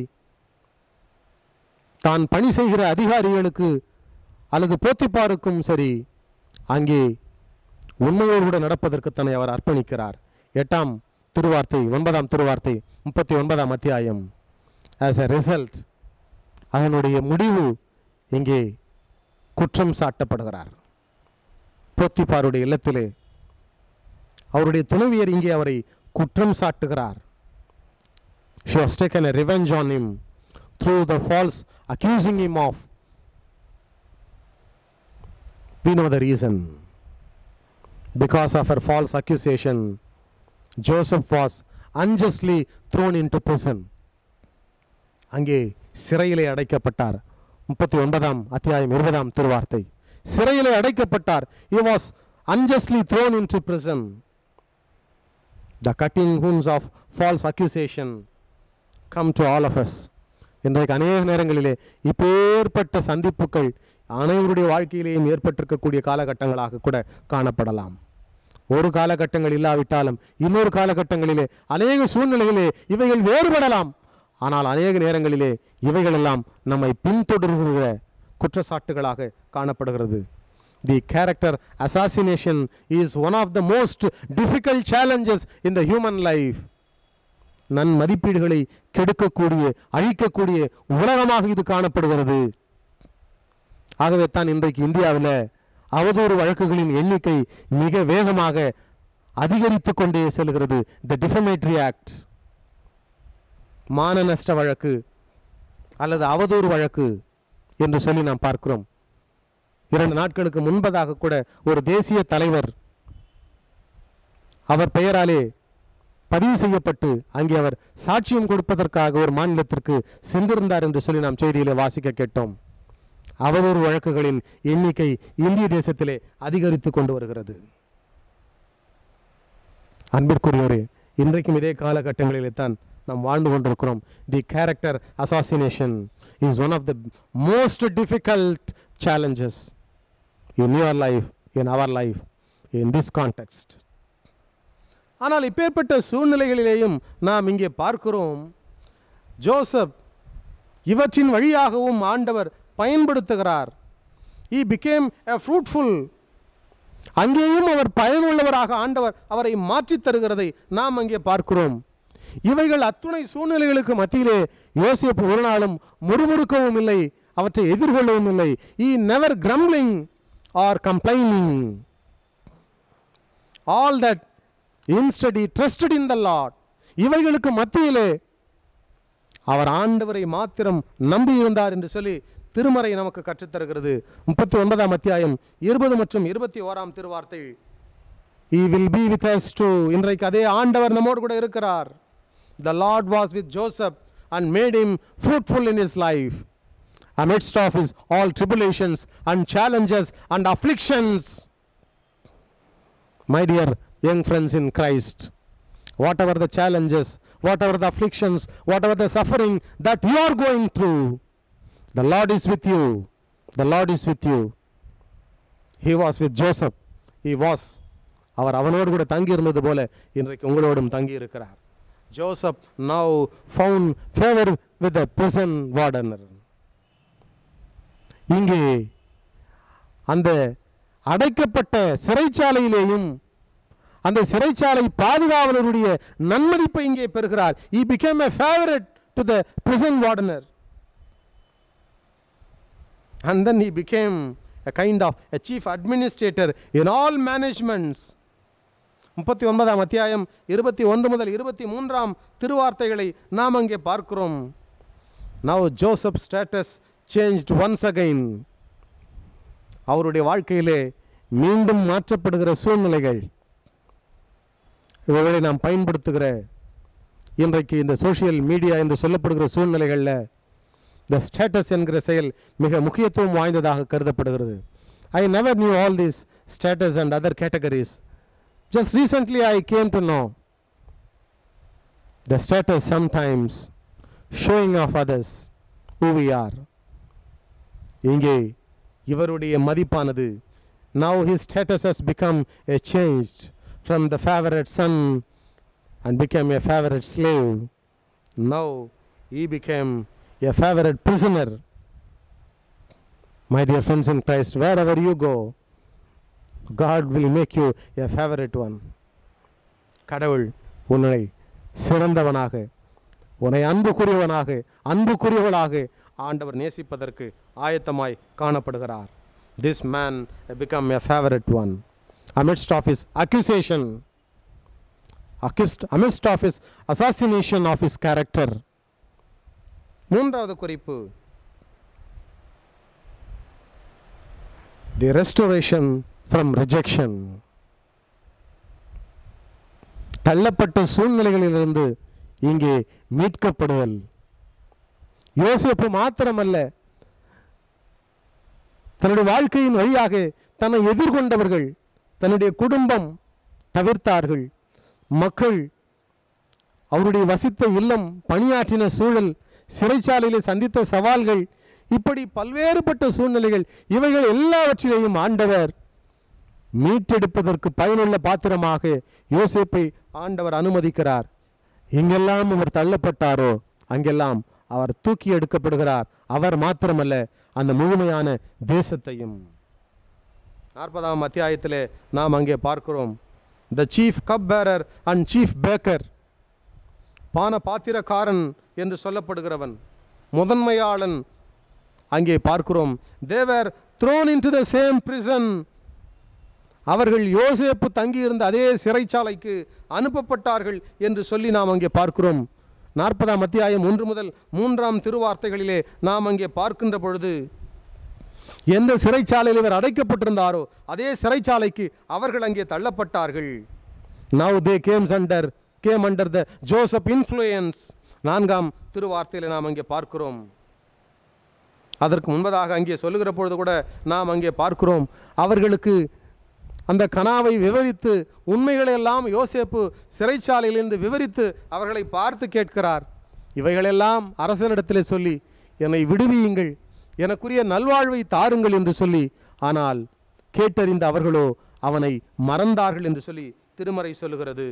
தான் பணி செய்கிற அதிகாரிகளுக்கு அல்லது போத்திப்பாருக்கும் சரி அங்கே உண்மையோடு கூட நடப்பதற்கு தன்னை அவர் அர்ப்பணிக்கிறார் எட்டாம் திருவார்த்தை ஒன்பதாம் திருவார்த்தை முப்பத்தி ஒன்பதாம் அத்தியாயம் ஆஸ் எ ரிசல்ட் அதனுடைய முடிவு இங்கே குற்றம் சாட்டப்படுகிறார் போத்திப்பாருடைய இல்லத்திலே அவருடைய துணைவியர் இங்கே அவரை குற்றம் சாட்டுகிறார் she has taken a revenge on him through the false accusing him of we know the reason because of her false accusation joseph was unjustly thrown into prison அங்கே சிறையிலே அடைக்கப்பட்டார் முப்பத்தி ஒன்பதாம் அத்தியாயம் இருபதாம் திருவார்த்தை சிறையிலே அடைக்கப்பட்டார் he was unjustly thrown into prison the cutting wounds of false accusation come to all of us இன்றைக்கு அநேக நேரங்களிலே இப்பேற்பட்ட சந்திப்புகள் அனைவருடைய வாழ்க்கையிலேயும் ஏற்பட்டிருக்கக்கூடிய காலகட்டங்களாக கூட காணப்படலாம் ஒரு காலகட்டங்கள் இல்லாவிட்டாலும் இன்னொரு காலகட்டங்களிலே அநேக சூழ்நிலைகளிலே இவைகள் வேறுபடலாம் ஆனால் அநேக நேரங்களிலே இவைகளெல்லாம் நம்மை பின்தொடர்கிற குற்றச்சாட்டுகளாக காணப்படுகிறது the character assassination is one of the most difficult challenges in the human life நன் மதிப்பீடுகளை கெடுக்கக்கூடிய அழிக்கக்கூடிய உலகமாக இது காணப்படுகிறது ஆகவே தான் இன்றைக்கு இந்தியாவில் அவதூறு வழக்குகளின் எண்ணிக்கை மிக வேகமாக அதிகரித்து கொண்டே செல்கிறது த டிஃபமேட்ரி ஆக்ட் மான நஷ்ட வழக்கு அல்லது அவதூறு வழக்கு என்று சொல்லி நாம் பார்க்கிறோம் இரண்டு நாட்களுக்கு முன்பதாக கூட ஒரு தேசிய தலைவர் அவர் பெயராலே பதிவு செய்யப்பட்டு அங்கே அவர் சாட்சியம் கொடுப்பதற்காக ஒரு மாநிலத்திற்கு சென்றிருந்தார் என்று சொல்லி நாம் செய்தியிலே வாசிக்க கேட்டோம் அவதூறு வழக்குகளின் எண்ணிக்கை இந்திய தேசத்திலே அதிகரித்து கொண்டு வருகிறது அன்பிற்குரியவரே இன்றைக்கும் இதே காலகட்டங்களிலே தான் நாம் வாழ்ந்து கொண்டிருக்கிறோம் the character assassination is one of the most difficult challenges in your life in our life in this context ஆனால் இப்பேற்பட்ட சூழ்நிலைகளிலேயும் நாம் இங்கே பார்க்கிறோம் ஜோசப் இவற்றின் வழியாகவும் ஆண்டவர் பயன்படுத்துகிறார் ஈ பிகேம் எ ஃப்ரூட்ஃபுல் அங்கேயும் அவர் பயனுள்ளவராக ஆண்டவர் அவரை மாற்றித் தருகிறதை நாம் அங்கே பார்க்கிறோம் இவைகள் அத்துணை சூழ்நிலைகளுக்கு மத்தியிலே யோசிப்பு ஒரு நாளும் முறுமுறுக்கவும் இல்லை அவற்றை எதிர்கொள்ளவும் இல்லை he never grumbling or complaining all that instead trusted in the Lord இவைகளுக்கு மத்தியிலே அவர் ஆண்டவரை மாத்திரம் நம்பியிருந்தார் என்று சொல்லி திருமறை நமக்கு கற்றுத்தருகிறது முப்பத்தி ஒன்பதாம் அத்தியாயம் இருபது மற்றும் இருபத்தி ஓராம் திருவார்த்தை he will be with us too இன்றைக்கு அதே ஆண்டவர் நம்மோடு கூட இருக்கிறார் the Lord was with Joseph and made him fruitful in his life amidst of his all tribulations and challenges and afflictions my dear young friends in Christ whatever the challenges, whatever the afflictions, whatever the suffering that you are going through, the Lord is with you. The Lord is with you. He was with Joseph. He was. அவர் அவனோடு கூட தங்கி இருந்தது போல இன்றைக்கு உங்களோடும் தங்கி இருக்கிறார் Joseph now found favour with prison wardener இங்கே அந்த அடைக்கப்பட்ட சிறைச்சாலையிலேயும் அந்த சிறைச்சாலை பாதுகாவலருடைய நன்மதிப்பை இங்கே பெறுகிறார் he became a favorite to the prison wardener and then he became a kind of a chief administrator in all managements முப்பத்தி ஒன்பதாம் அத்தியாயம் இருபத்தி ஒன்று முதல் இருபத்தி மூன்றாம் திருவார்த்தைகளை நாம் அங்கே பார்க்கிறோம் now Joseph status changed once again அவருடைய வாழ்க்கையிலே மீண்டும் மாற்றப்படுகிற சூழ்நிலைகள் இவைகளை நாம் பயன்படுத்துகிற இன்றைக்கு இந்த சோஷியல் மீடியா என்று சொல்லப்படுகிற சூழ்நிலைகளில் த ஸ்டேட்டஸ் என்கிற செயல் மிக முக்கியத்துவம் வாய்ந்ததாக கருதப்படுகிறது I never knew all these status and other categories just recently I came to know the status sometimes showing off others who we are இங்கே இவருடைய மதிப்பானது now his status has become a changed from the favorite son and became a favorite slave now he became a favorite prisoner my dear friends in christ wherever you go god will make you a favorite one கடவுள் உன்னை சிறந்தவனாக உன்னை அன்புக்குரியவனாக அன்புக்குரியவளாக ஆண்டவர் நேசிப்பதற்கு ஆயத்தமாய் காணப்படுகிறார் this man become a favourite one amidst of his accusation accused amidst of his assassination of his character மூன்றாவது குறிப்பு தி ரெஸ்டோரேஷன் ஃப்ரம் ரிஜெக்ஷன் தள்ளப்பட்ட சூழ்நிலைகளிலிருந்து இங்கே மீட்கப்படுதல் யோசிப்பு மாத்திரமல்ல தன்னுடைய வாழ்க்கையின் வழியாக தன்னை எதிர்கொண்டவர்கள் தன்னுடைய குடும்பம் தவிர்த்தார்கள் மக்கள் அவருடைய வசித்த இல்லம் பணியாற்றின சூழல் சிறைச்சாலையிலே சந்தித்த சவால்கள் இப்படி பல்வேறுபட்ட சூழ்நிலைகள் இவைகள் எல்லாவற்றிலேயும் ஆண்டவர் மீட்டெடுப்பதற்கு பயனுள்ள பாத்திரமாக யோசேப்பை ஆண்டவர் அனுமதிக்கிறார் எங்கெல்லாம் அவர் தள்ளப்பட்டாரோ அங்கெல்லாம் அவர் தூக்கி எடுக்கப்படுகிறார் அவர் மாத்திரமல்ல அந்த முழுமையான தேசத்தையும் நாற்பதாம் அத்தியாயத்திலே நாம் அங்கே பார்க்கிறோம் the chief cup bearer and chief baker பான பாத்திரக்காரன் என்று சொல்லப்படுகிறவன் முதன்மையாளன் அங்கே பார்க்கிறோம் they were thrown into the same prison அவர்கள் யோசேப்பு தங்கியிருந்த அதே சிறைச்சாலைக்கு அனுப்பப்பட்டார்கள் என்று சொல்லி நாம் அங்கே பார்க்கிறோம் நாற்பதாம் அத்தியாயம் ஒன்று முதல் மூன்றாம் திருவார்த்தைகளிலே நாம் அங்கே பார்க்கின்ற பொழுது எந்த சிறைச்சாலையில் இவர் அடைக்கப்பட்டிருந்தாரோ அதே சிறைச்சாலைக்கு அவர்கள் அங்கே தள்ளப்பட்டார்கள் now they came under came under the Joseph influence நான்காம் திருவார்த்தையில் நாம் அங்கே பார்க்கிறோம் அதற்கு முன்பதாக அங்கே சொல்லுகிற பொழுது கூட நாம் அங்கே பார்க்கிறோம் அவர்களுக்கு அந்த கனாவை விவரித்து உண்மைகளெல்லாம் யோசேப்பு சிறைச்சாலையிலிருந்து விவரித்து அவர்களை பார்த்து கேட்கிறார் இவைகளெல்லாம் அரசனிடத்திலே சொல்லி என்னை விடுவியுங்கள் எனக்குரிய நல்வாழ்வை தாருங்கள் என்று சொல்லி ஆனால் கேட்டறிந்த அவர்களோ அவனை மறந்தார்கள் என்று சொல்லி திருமறை சொல்லுகிறது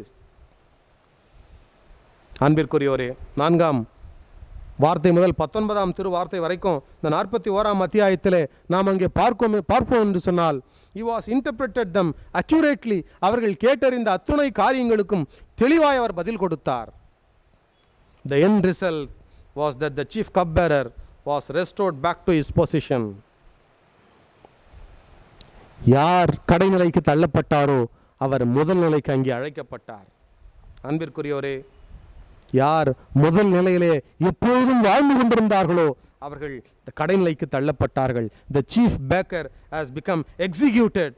அன்பிற்குரியோரே நான்காம் வார்த்தை முதல் பத்தொன்பதாம் திரு வார்த்தை வரைக்கும் இந்த நாற்பத்தி ஓராம் அத்தியாயத்திலே நாம் அங்கே பார்ப்போம் பார்ப்போம் என்று சொன்னால் he was interpreted them accurately அவர்கள் கேட்டறிந்த அத்துணை காரியங்களுக்கும் தெளிவாய் அவர் பதில் கொடுத்தார் the end result was that the chief cupbearer was restored back to his position யார் கடைநிலைக்கு தள்ளப்பட்டாரோ அவர் முதல் நிலைக்கு அங்கே அழைக்கப்பட்டார் அன்பிற்குரியோரே யார் முதல் நிலையிலே எப்பொழுதும் வாழ்ந்து கொண்டிருந்தார்களோ அவர்கள் இந்த கடைநிலைக்கு தள்ளப்பட்டார்கள் the chief baker has become executed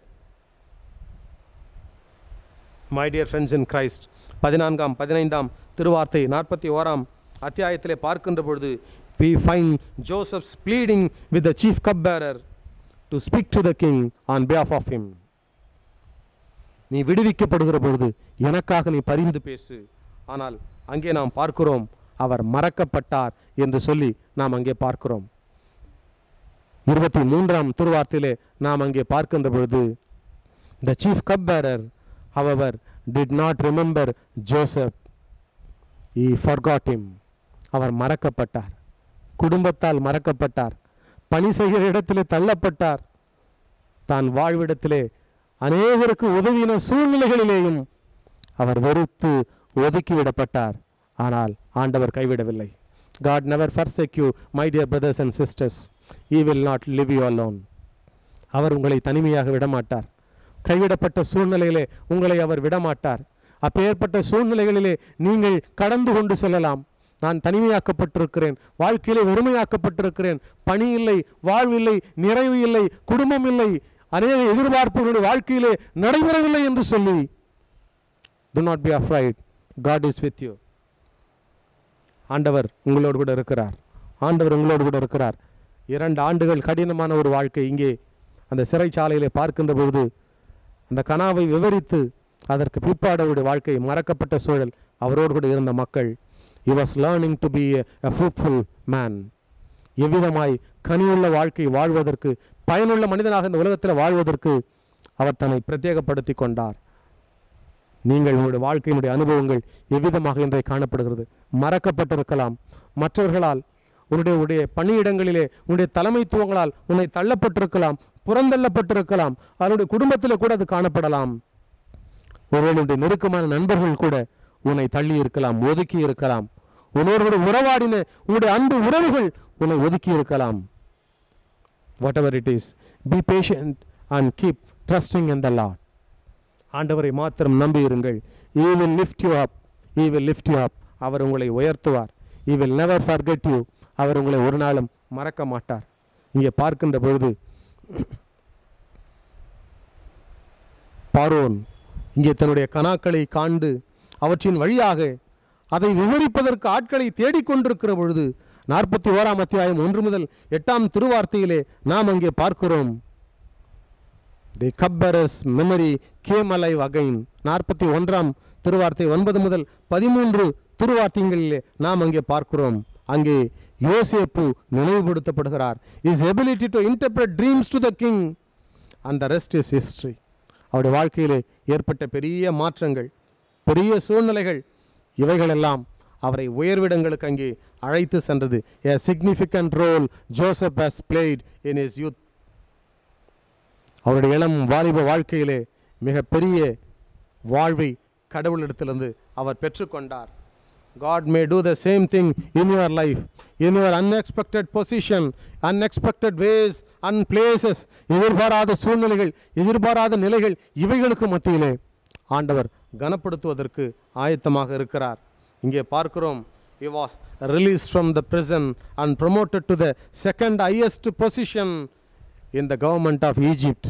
my dear friends in Christ பதினான்காம் பதினைந்தாம் திருவார்த்தை நாற்பத்தி ஓராம் அத்தியாயத்திலே பார்க்கின்ற பொழுது we find Joseph's pleading with the chief cup bearer to speak to the king on behalf of him நீ விடுவிக்கப்படுகிற பொழுது எனக்காக நீ பரிந்து பேசு ஆனால் அங்கே நாம் பார்க்கிறோம் அவர் மறக்கப்பட்டார் என்று சொல்லி நாம் அங்கே பார்க்கிறோம் இருபத்தி மூன்றாம் திருவார்த்தையிலே நாம் அங்கே பார்க்கின்ற பொழுது the chief cup bearer however did not remember Joseph he forgot him அவர் மறக்கப்பட்டார் குடும்பத்தால் மறக்கப்பட்டார் பணி செய்கிற இடத்திலே தள்ளப்பட்டார் தான் வாழ்விடத்திலே அநேகருக்கு உதவின சூழ்நிலைகளிலேயும் அவர் வெறுத்து ஒதுக்கிவிடப்பட்டார் ஆனால் ஆண்டவர் கைவிடவில்லை God never forsake you my dear brothers and sisters he will not live you alone அவர் உங்களை தனிமையாக விடமாட்டார் கைவிடப்பட்ட சூழ்நிலையிலே உங்களை அவர் விடமாட்டார் அப்பேற்பட்ட சூழ்நிலைகளிலே நீங்கள் கடந்து கொண்டு செல்லலாம் நான் தனிமையாக்கப்பட்டிருக்கிறேன் வாழ்க்கையிலே வெறுமையாக்கப்பட்டிருக்கிறேன் பணி இல்லை வாழ்வில்லை நிறைவு இல்லை குடும்பம் இல்லை அநேக எதிர்பார்ப்புகளுடைய வாழ்க்கையிலே நடைபெறவில்லை என்று சொல்லி do not be afraid god is with you ஆண்டவர் உங்களோடு கூட இருக்கிறார் ஆண்டவர் உங்களோடு கூட இருக்கிறார் இரண்டு ஆண்டுகள் கடினமான ஒரு வாழ்க்கை இங்கே அந்த சிறைச்சாலையிலே பார்க்கின்ற பொழுது அந்த கனாவை விவரித்து அதற்கு பிற்பாடவருடைய வாழ்க்கை மறக்கப்பட்ட சூழல் அவரோடு கூட இருந்த மக்கள் he was learning to be a fruitful man எவ்விதமாய் கனியுள்ள வாழ்க்கை வாழ்வதற்கு பயனுள்ள மனிதனாக இந்த உலகத்தில் வாழ்வதற்கு அவர் தன்னை பிரத்யேகப்படுத்தி கொண்டார் நீங்கள் உங்களுடைய வாழ்க்கையினுடைய அனுபவங்கள் எவ்விதமாக இன்றை காணப்படுகிறது மறக்கப்பட்டிருக்கலாம் மற்றவர்களால் உன்னுடைய உடைய பணியிடங்களிலே உன்னுடைய தலைமைத்துவங்களால் உன்னை தள்ளப்பட்டிருக்கலாம் புறந்தள்ளப்பட்டிருக்கலாம் அதனுடைய குடும்பத்தில் கூட அது காணப்படலாம் ஒருவேளை உன்னுடைய நெருக்கமான நண்பர்கள் கூட உன்னை தள்ளி இருக்கலாம் ஒதுக்கி இருக்கலாம் உன்னோடு கூட உறவாடின உன்னுடைய அன்பு உறவுகள் உன்னை ஒதுக்கி இருக்கலாம் whatever it is be patient and keep trusting in the Lord ஆண்டவரை மாத்திரம் நம்பி இருங்கள் he will lift you up he will lift you up அவர் உங்களை உயர்த்துவார் he will never forget you அவர் உங்களை ஒரு நாளும் மறக்க மாட்டார் இங்கே பார்க்கின்ற பொழுது பார்வோன் இங்கே தன்னுடைய கனாக்களை காண்டு அவற்றின் வழியாக அதை விவரிப்பதற்கு ஆட்களை தேடிக்கொண்டிருக்கிற பொழுது நாற்பத்தி ஓராம் அத்தியாயம் ஒன்று முதல் எட்டாம் திருவார்த்தையிலே நாம் அங்கே பார்க்கிறோம் the cupbearer's memory came alive again நாற்பத்தி ஒன்றாம் திருவார்த்தை ஒன்பது முதல் பதிமூன்று திருவார்த்தைகளிலே நாம் அங்கே பார்க்கிறோம் அங்கே யோசேப்பு நினைவுபடுத்தப்படுகிறார் his ability to interpret dreams to the king and the rest is history அவருடைய வாழ்க்கையிலே ஏற்பட்ட பெரிய மாற்றங்கள் பெரிய சூழ்நிலைகள் இவைகளெல்லாம் அவரை உயர்விடங்களுக்கு அங்கே அழைத்து சென்றது a significant role Joseph has played in his youth அவருடைய இளம் வாலிப வாழ்க்கையிலே மிகப்பெரிய வாழ்வை கடவுளிடத்திலிருந்து அவர் பெற்றுக்கொண்டார் God may do the same thing in your life in your unexpected position unexpected ways and places எதிர்பாராத சூழ்நிலைகள் எதிர்பாராத நிலைகள் இவைகளுக்கு மத்தியிலே ஆண்டவர் கனப்படுத்துவதற்கு ஆயத்தமாக இருக்கிறார் இங்கே பார்க்கிறோம் he was released from the prison and promoted to the second highest position in the government of Egypt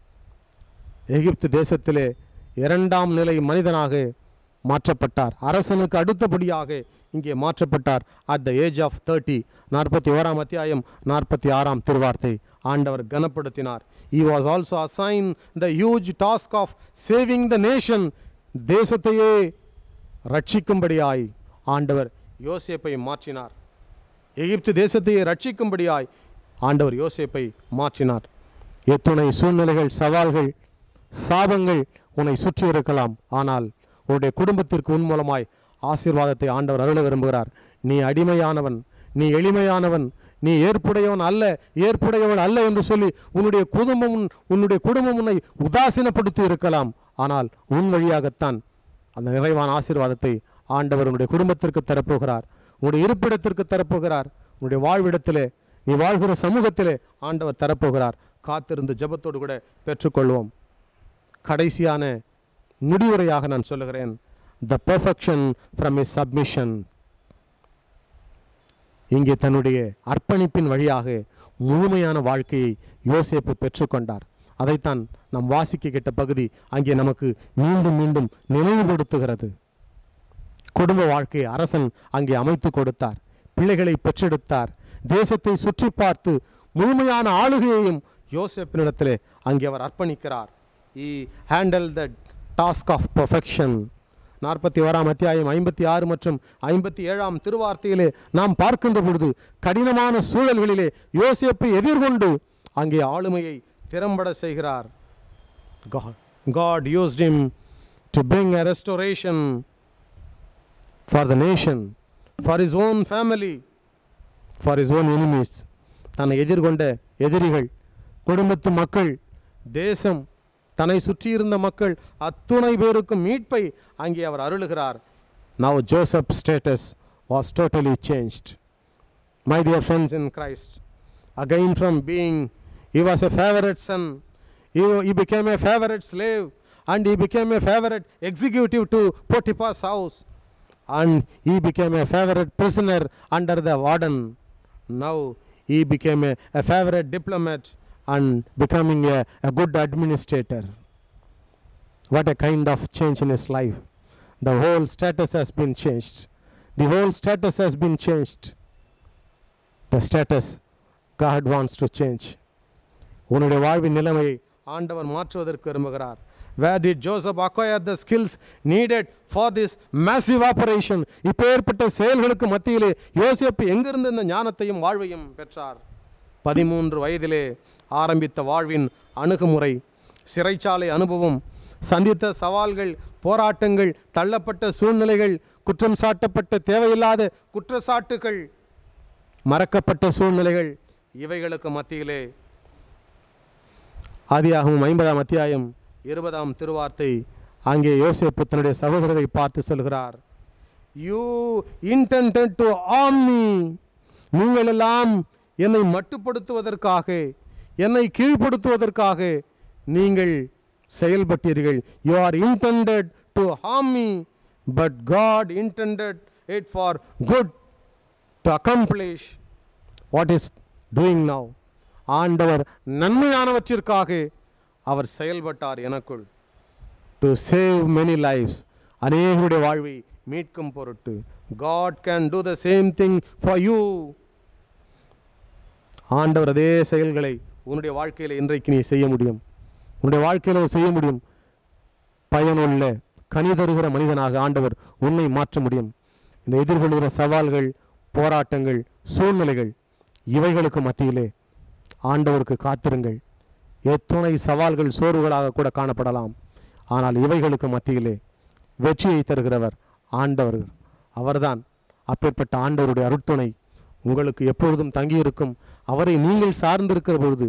எகிப்து தேசத்திலே இரண்டாம் நிலை மனிதனாக மாற்றப்பட்டார் அரசனுக்கு அடுத்தபடியாக இங்கே மாற்றப்பட்டார் at the age of thirty நாற்பத்தி ஓராம் அத்தியாயம் நாற்பத்தி ஆறாம் திருவார்த்தை ஆண்டவர் கனப்படுத்தினார் he was also assigned the huge task of saving the nation தேசத்தையே ரட்சிக்கும்படியாய் ஆண்டவர் யோசேப்பை மாற்றினார் எகிப்து தேசத்தையே ரட்சிக்கும்படியாய் ஆண்டவர் யோசேப்பை மாற்றினார் எத்துணை சூழ்நிலைகள் சவால்கள் சாபங்கள் உன்னை சுற்றி இருக்கலாம் ஆனால் உன்னுடைய குடும்பத்திற்கு உன் மூலமாய் ஆசீர்வாதத்தை ஆண்டவர் அருள விரும்புகிறார் நீ அடிமையானவன் நீ எளிமையானவன் நீ ஏற்புடையவன் அல்ல ஏற்புடையவன் அல்ல என்று சொல்லி உன்னுடைய குடும்பம் உன்- உன்னுடைய குடும்பம் உன்னை உதாசீனப்படுத்தி இருக்கலாம் ஆனால் உன் வழியாகத்தான் அந்த நிறைவான ஆசீர்வாதத்தை ஆண்டவர் உன்னுடைய குடும்பத்திற்கு தரப்போகிறார் உன்னுடைய இருப்பிடத்திற்கு தரப்போகிறார் உன்னுடைய வாழ்விடத்திலே நீ வாழ்கிற சமூகத்திலே ஆண்டவர் தரப்போகிறார் காத்திருந்து ஜெபத்தோடு கூட பெற்றுக்கொள்வோம் கடைசியான முடிவுரையாக நான் சொல்லுகிறேன் the perfection from is submission இங்கே தன்னுடைய அர்ப்பணிப்பின் வழியாக முழுமையான வாழ்க்கையை யோசேப்பு பெற்றுக்கொண்டார் அதைத்தான் நாம் வாசிக்க கேட்ட பகுதி அங்கே நமக்கு மீண்டும் மீண்டும் நினைவுபடுத்துகிறது குடும்ப வாழ்க்கையை அரசன் அங்கே அமைத்து கொடுத்தார் பிள்ளைகளை பெற்றெடுத்தார் தேசத்தை சுற்றி பார்த்து முழுமையான ஆளுகையையும் யோசேப்பினிடத்திலே அங்கே அவர் அர்ப்பணிக்கிறார் he handle the task of perfection நாற்பத்தி ஓராம் அத்தியாயம் ஐம்பத்தி ஆறு மற்றும் ஐம்பத்தி ஏழாம் திருவார்த்தையிலே நாம் பார்க்கின்ற பொழுது கடினமான சூழல்களிலே யோசேப்பை எதிர்கொண்டு அங்கே ஆளுமையை திறம்பட செய்கிறார் God, God used him to bring a restoration for the nation, for his own family, for his own enemies. தன்னை எதிர்கொண்ட எதிரிகள் குடும்பத்து மக்கள் தேசம் தன்னை சுற்றியிருந்த மக்கள் அத்துணை பேருக்கும் மீட்பை அங்கே அவர் அருளுகிறார் Now Joseph's status was totally changed. My dear friends in Christ, again from being, he was a favorite son, he, he became a favorite slave, and he became a favorite executive to Potiphar's house, and he became a favorite prisoner under the warden. Now he became a, a favorite diplomat and becoming a, a good administrator. What a kind of change in his life. The whole status has been changed. The whole status has been changed. The status God wants to change. உன்னுடைய வாழ்வின் நிலைமையை ஆண்டவர் மாற்றுவதற்கு விரும்புகிறார் where did Joseph acquire the skills needed for this massive operation இப்போ ஏற்பட்ட செயல்களுக்கு மத்தியிலே யோசேப்பு எங்கிருந்து இந்த ஞானத்தையும் வாழ்வையும் பெற்றார் பதிமூன்று வயதிலே ஆரம்பித்த வாழ்வின் அணுகுமுறை சிறைச்சாலை அனுபவம் சந்தித்த சவால்கள் போராட்டங்கள் தள்ளப்பட்ட சூழ்நிலைகள் குற்றம் சாட்டப்பட்ட தேவையில்லாத குற்றச்சாட்டுகள் மறக்கப்பட்ட சூழ்நிலைகள் இவைகளுக்கு மத்தியிலே ஆதியாகமும் ஐம்பதாம் அத்தியாயம் இருபதாம் திருவார்த்தை அங்கே யோசேப்பு தன்னுடைய சகோதரரை பார்த்து சொல்கிறார் you intended to harm me நீங்கள் எல்லாம் என்னை மட்டுப்படுத்துவதற்காக என்னை கீழ்ப்படுத்துவதற்காக நீங்கள் செயல்பட்டீர்கள் you are intended to harm me but God intended it for good to accomplish what is doing now ஆண்டவர் நன்மையானவற்றிற்காக அவர் செயல்பட்டார் எனக்குள் டு சேவ் மெனி லைஃப்ஸ் அநேகருடைய வாழ்வை மீட்கும் பொருட்டு God can do the same thing for you ஆண்டவர் அதே செயல்களை உன்னுடைய வாழ்க்கையில் இன்றைக்கு நீ செய்ய முடியும் உன்னுடைய வாழ்க்கையில் செய்ய முடியும் பயனுள்ள கனி தருகிற மனிதனாக ஆண்டவர் உன்னை மாற்ற முடியும் இந்த எதிர்கொள்கிற சவால்கள் போராட்டங்கள் சூழ்நிலைகள் இவைகளுக்கு மத்தியிலே ஆண்டவருக்கு காத்திருங்கள் எத்துணை சவால்கள் சோர்வுகளாக கூட காணப்படலாம் ஆனால் இவைகளுக்கு மத்தியிலே வெற்றியை தருகிறவர் ஆண்டவர் அவர்தான் அப்பேற்பட்ட ஆண்டவருடைய அருட்துணை உங்களுக்கு எப்பொழுதும் தங்கியிருக்கும் அவரை நீங்கள் சார்ந்திருக்கிற பொழுது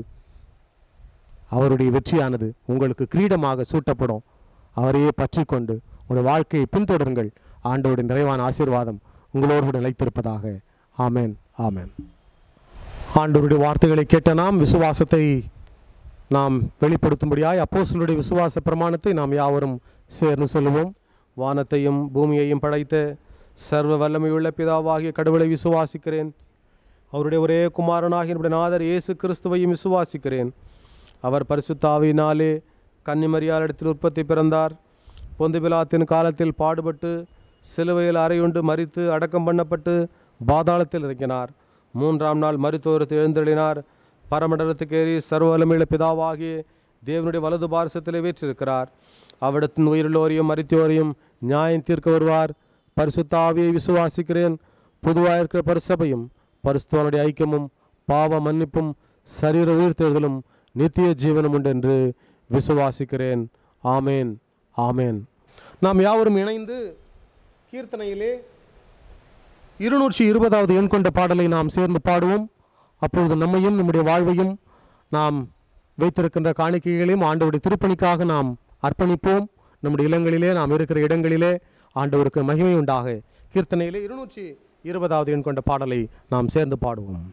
அவருடைய வெற்றியானது உங்களுக்கு கிரீடமாக சூட்டப்படும் அவரையே பற்றி கொண்டு உங்களுடைய வாழ்க்கையை பின்தொடருங்கள் ஆண்டவருடைய நிறைவான ஆசீர்வாதம் உங்களோடு கூட நிலைத்திருப்பதாக ஆமென் ஆமென் ஆண்டவருடைய வார்த்தைகளை கேட்ட நாம் விசுவாசத்தை நாம் வெளிப்படுத்தும்படியாய் அப்போஸ்தலருடைய விசுவாச பிரமாணத்தை நாம் யாவரும் சேர்ந்து சொல்லுவோம் வானத்தையும் பூமியையும் படைத்த சர்வ வல்லமையுள்ள பிதாவாகிய கடவுளை விசுவாசிக்கிறேன் அவருடைய ஒரே குமாரனாகிய என்னுடைய நாதர் இயேசு கிறிஸ்துவையும் விசுவாசிக்கிறேன் அவர் பரிசுத்தாவினாலே கன்னிமரியாரிடத்தில் உற்பத்தி பிறந்தார் பொந்து பிலாத்தின் காலத்தில் பாடுபட்டு சிலுவையில் அறையுண்டு மரித்து அடக்கம் பண்ணப்பட்டு பாதாளத்தில் இறங்கினார் மூன்றாம் நாள் மருத்துவரத்து எழுந்தெழினார் பரமண்டலத்துக்கு ஏறி சர்வலமையுள்ள பிதாவாகிய தேவனுடைய வலது பாரசத்திலே வீற்றிருக்கிறார் அவிடத்தின் உயிருள்ளோரையும் மரித்தோரையும் நியாயம் தீர்க்க வருவார் பரிசுத்தாவியை விசுவாசிக்கிறேன் பொதுவாக இருக்கிற பரிசபையும் பரிசுத்தவனுடைய ஐக்கியமும் பாவ மன்னிப்பும் சரீர உயிர்த்தெழுதலும் நித்திய ஜீவனும் உண்டு என்று விசுவாசிக்கிறேன் ஆமேன் ஆமேன் நாம் யாவரும் இணைந்து கீர்த்தனையிலே இருநூற்றி இருபதாவது எண் கொண்ட பாடலை நாம் சேர்ந்து பாடுவோம் அப்பொழுது நம்மையும் நம்முடைய வாழ்வையும் நாம் வைத்திருக்கின்ற காணிக்கைகளையும் ஆண்டவருடைய திருப்பணிக்காக நாம் அர்ப்பணிப்போம் நம்முடைய இல்லங்களிலே நாம் இருக்கிற இடங்களிலே ஆண்டவருக்கு மகிமை உண்டாக கீர்த்தனையிலே இருநூற்றி இருபதாவது எண் கொண்ட பாடலை நாம் சேர்ந்து பாடுவோம்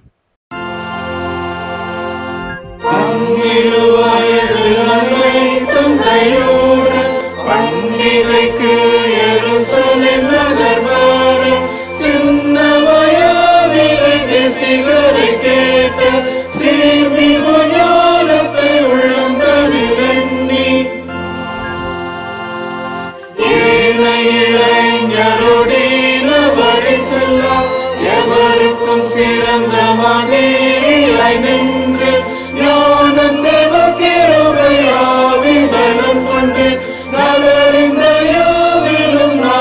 பண்டிகைக்கு எருசலேம் நகர் வரும் சின்ன வயதிலே தேசிகரை கேட்ட சீர்மிகு ஞானத்தை உள்ளங்களில் எண்ணி ஏழை இளைஞருடீன வழி செல்ல எவருக்கும் சிறந்த மாதிரியாய் நின்று ஞானம் தேவ கிருபையாவி பலம் கொண்டு நகரிந்த யாவிலும்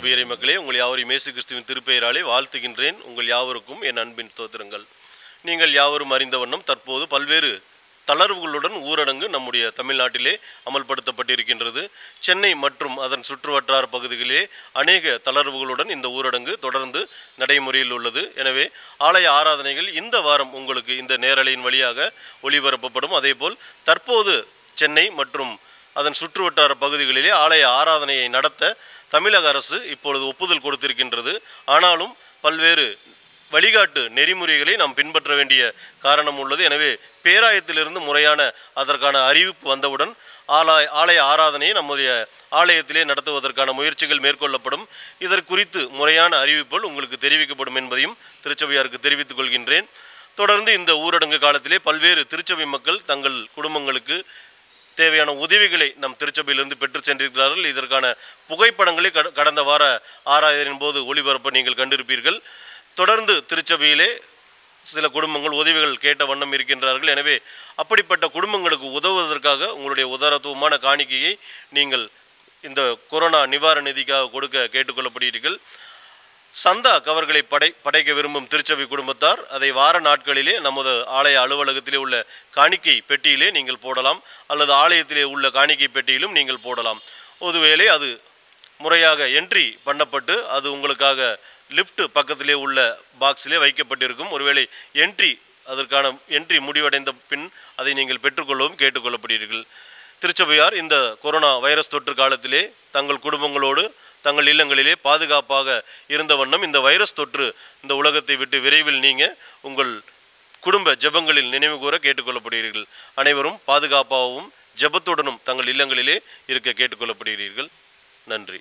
திருச்சபையரை மக்களே உங்கள் யாவரையும் இயேசு கிறிஸ்துவின் திருப்பெயராலே வாழ்த்துகின்றேன் உங்கள் யாவருக்கும் என் அன்பின் ஸ்தோத்திரங்கள் நீங்கள் யாவரும் அறிந்த வண்ணம் தற்போது பல்வேறு தளர்வுகளுடன் ஊரடங்கு நம்முடைய தமிழ்நாட்டிலே அமல்படுத்தப்பட்டிருக்கின்றது சென்னை மற்றும் அதன் சுற்றுவட்டார பகுதிகளிலே அநேக தளர்வுகளுடன் இந்த ஊரடங்கு தொடர்ந்து நடைமுறையில் உள்ளது எனவே ஆலய ஆராதனைகள் இந்த வாரம் உங்களுக்கு இந்த நேரலையின் வழியாக ஒளிபரப்பப்படும் அதேபோல் தற்போது சென்னை மற்றும் அதன் சுற்றுவட்டார பகுதிகளிலே ஆலய ஆராதனையை நடத்த தமிழக அரசு இப்பொழுது ஒப்புதல் கொடுத்திருக்கின்றது ஆனாலும் பல்வேறு வழிகாட்டு நெறிமுறைகளை நாம் பின்பற்ற வேண்டிய காரணம் உள்ளது எனவே பேராயத்திலிருந்து முறையான அதற்கான அறிவிப்பு வந்தவுடன் ஆலய ஆலய ஆராதனையை நம்முடைய ஆலயத்திலே நடத்துவதற்கான முயற்சிகள் மேற்கொள்ளப்படும் இதற்குறித்து முறையான அறிவிப்புகள் உங்களுக்கு தெரிவிக்கப்படும் என்பதையும் திருச்சபையாருக்கு தெரிவித்துக் கொள்கின்றேன் தொடர்ந்து இந்த ஊரடங்கு காலத்திலே பல்வேறு திருச்சபை மக்கள் தங்கள் குடும்பங்களுக்கு தேவையான உதவிகளை நம் திருச்சபையிலிருந்து பெற்று சென்றிருக்கிறார்கள் இதற்கான புகைப்படங்களை கட- கடந்த வார ஆராதனையின் போது ஒளிபரப்ப நீங்கள் கண்டிருப்பீர்கள் தொடர்ந்து திருச்சபையிலே சில குடும்பங்கள் உதவிகள் கேட்ட வண்ணம் இருக்கின்றார்கள் எனவே அப்படிப்பட்ட குடும்பங்களுக்கு உதவுவதற்காக உங்களுடைய உதாரத்துவமான காணிக்கையை நீங்கள் இந்த கொரோனா நிவாரண நிதிக்காக கொடுக்க கேட்டுக்கொள்ளப்படுகிறீர்கள் சந்தா கவர்களை படை படைக்க விரும்பும் திருச்சபை குடும்பத்தார் அதை வார நாட்களிலே நமது ஆலய அலுவலகத்திலே உள்ள காணிக்கை பெட்டியிலே நீங்கள் போடலாம் அல்லது ஆலயத்திலே உள்ள காணிக்கை பெட்டியிலும் நீங்கள் போடலாம் ஒருவேளை அது முறையாக என்ட்ரி பண்ணப்பட்டு அது உங்களுக்காக லிஃப்ட் பக்கத்திலே உள்ள பாக்ஸிலே வைக்கப்பட்டிருக்கும் ஒருவேளை என்ட்ரி அதற்கான என்ட்ரி முடிவடைந்த பின் அதை நீங்கள் பெற்றுக்கொள்ளவும் கேட்டுக்கொள்ளப்படுகிறீர்கள் திருச்சபையார் இந்த கொரோனா வைரஸ் தொற்று காலத்திலே தங்கள் குடும்பங்களோடு தங்கள் இல்லங்களிலே பாதுகாப்பாக இருந்த வண்ணம் இந்த வைரஸ் தொற்று இந்த உலகத்தை விட்டு விரைவில் நீங்க உங்கள் குடும்ப ஜெபங்களில் நினைவு கூற கேட்டுக்கொள்ளப்படுகிறீர்கள் அனைவரும் பாதுகாப்பாகவும் ஜெபத்துடனும் தங்கள் இல்லங்களிலே இருக்க கேட்டுக்கொள்ளப்படுகிறீர்கள் நன்றி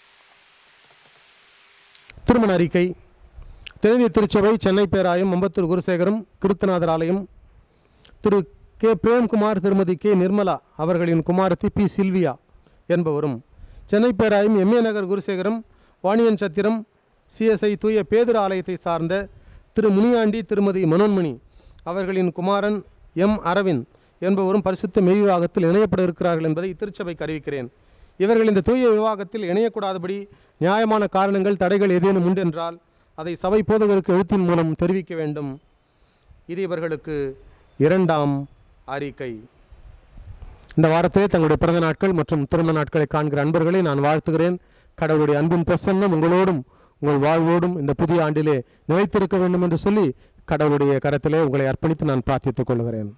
திருமண அறிக்கை தென்னிந்திய திருச்சபை சென்னை பேராயம் அம்பத்தூர் குருசேகரம் கிருத்தநாதர் ஆலயம் திரு கே பிரேம்குமார் திருமதி கே நிர்மலா அவர்களின் குமாரத்தி பி சில்வியா என்பவரும் சென்னை பேராயம் எம்ஏ நகர் குருசேகரம் வாணியன் சத்திரம் சிஎஸ்ஐ தூய பேதுரு ஆலயத்தை சார்ந்த திரு முனியாண்டி திருமதி மனோன்மணி அவர்களின் குமாரன் எம் அரவிந்த் என்பவரும் பரிசுத்த மெய் விவாகத்தில் இணையப்பட இருக்கிறார்கள் என்பதை திருச்சபைக்கு அறிவிக்கிறேன் இவர்கள் இந்த தூய விவாகத்தில் இணையக்கூடாதபடி நியாயமான காரணங்கள் தடைகள் ஏதேனும் உண்டென்றால் அதை சபை போதகருக்கு எழுத்தின் மூலம் தெரிவிக்க வேண்டும் இது இவர்களுக்கு இரண்டாம் அறிக்கை இந்த வாரத்திலே தங்களுடைய பிறந்த நாட்கள் மற்றும் திருமண நாட்களை காண்கிற அன்பர்களை நான் வாழ்த்துகிறேன் கடவுளுடைய அன்பின் பிரசன்னம் உங்களோடும் உங்கள் வாழ்வோடும் இந்த புதிய ஆண்டிலே நிலைத்திருக்க வேண்டும் என்று சொல்லி கடவுளுடைய கரத்திலே உங்களை அர்ப்பணித்து நான் பிரார்த்தித்துக் கொள்கிறேன்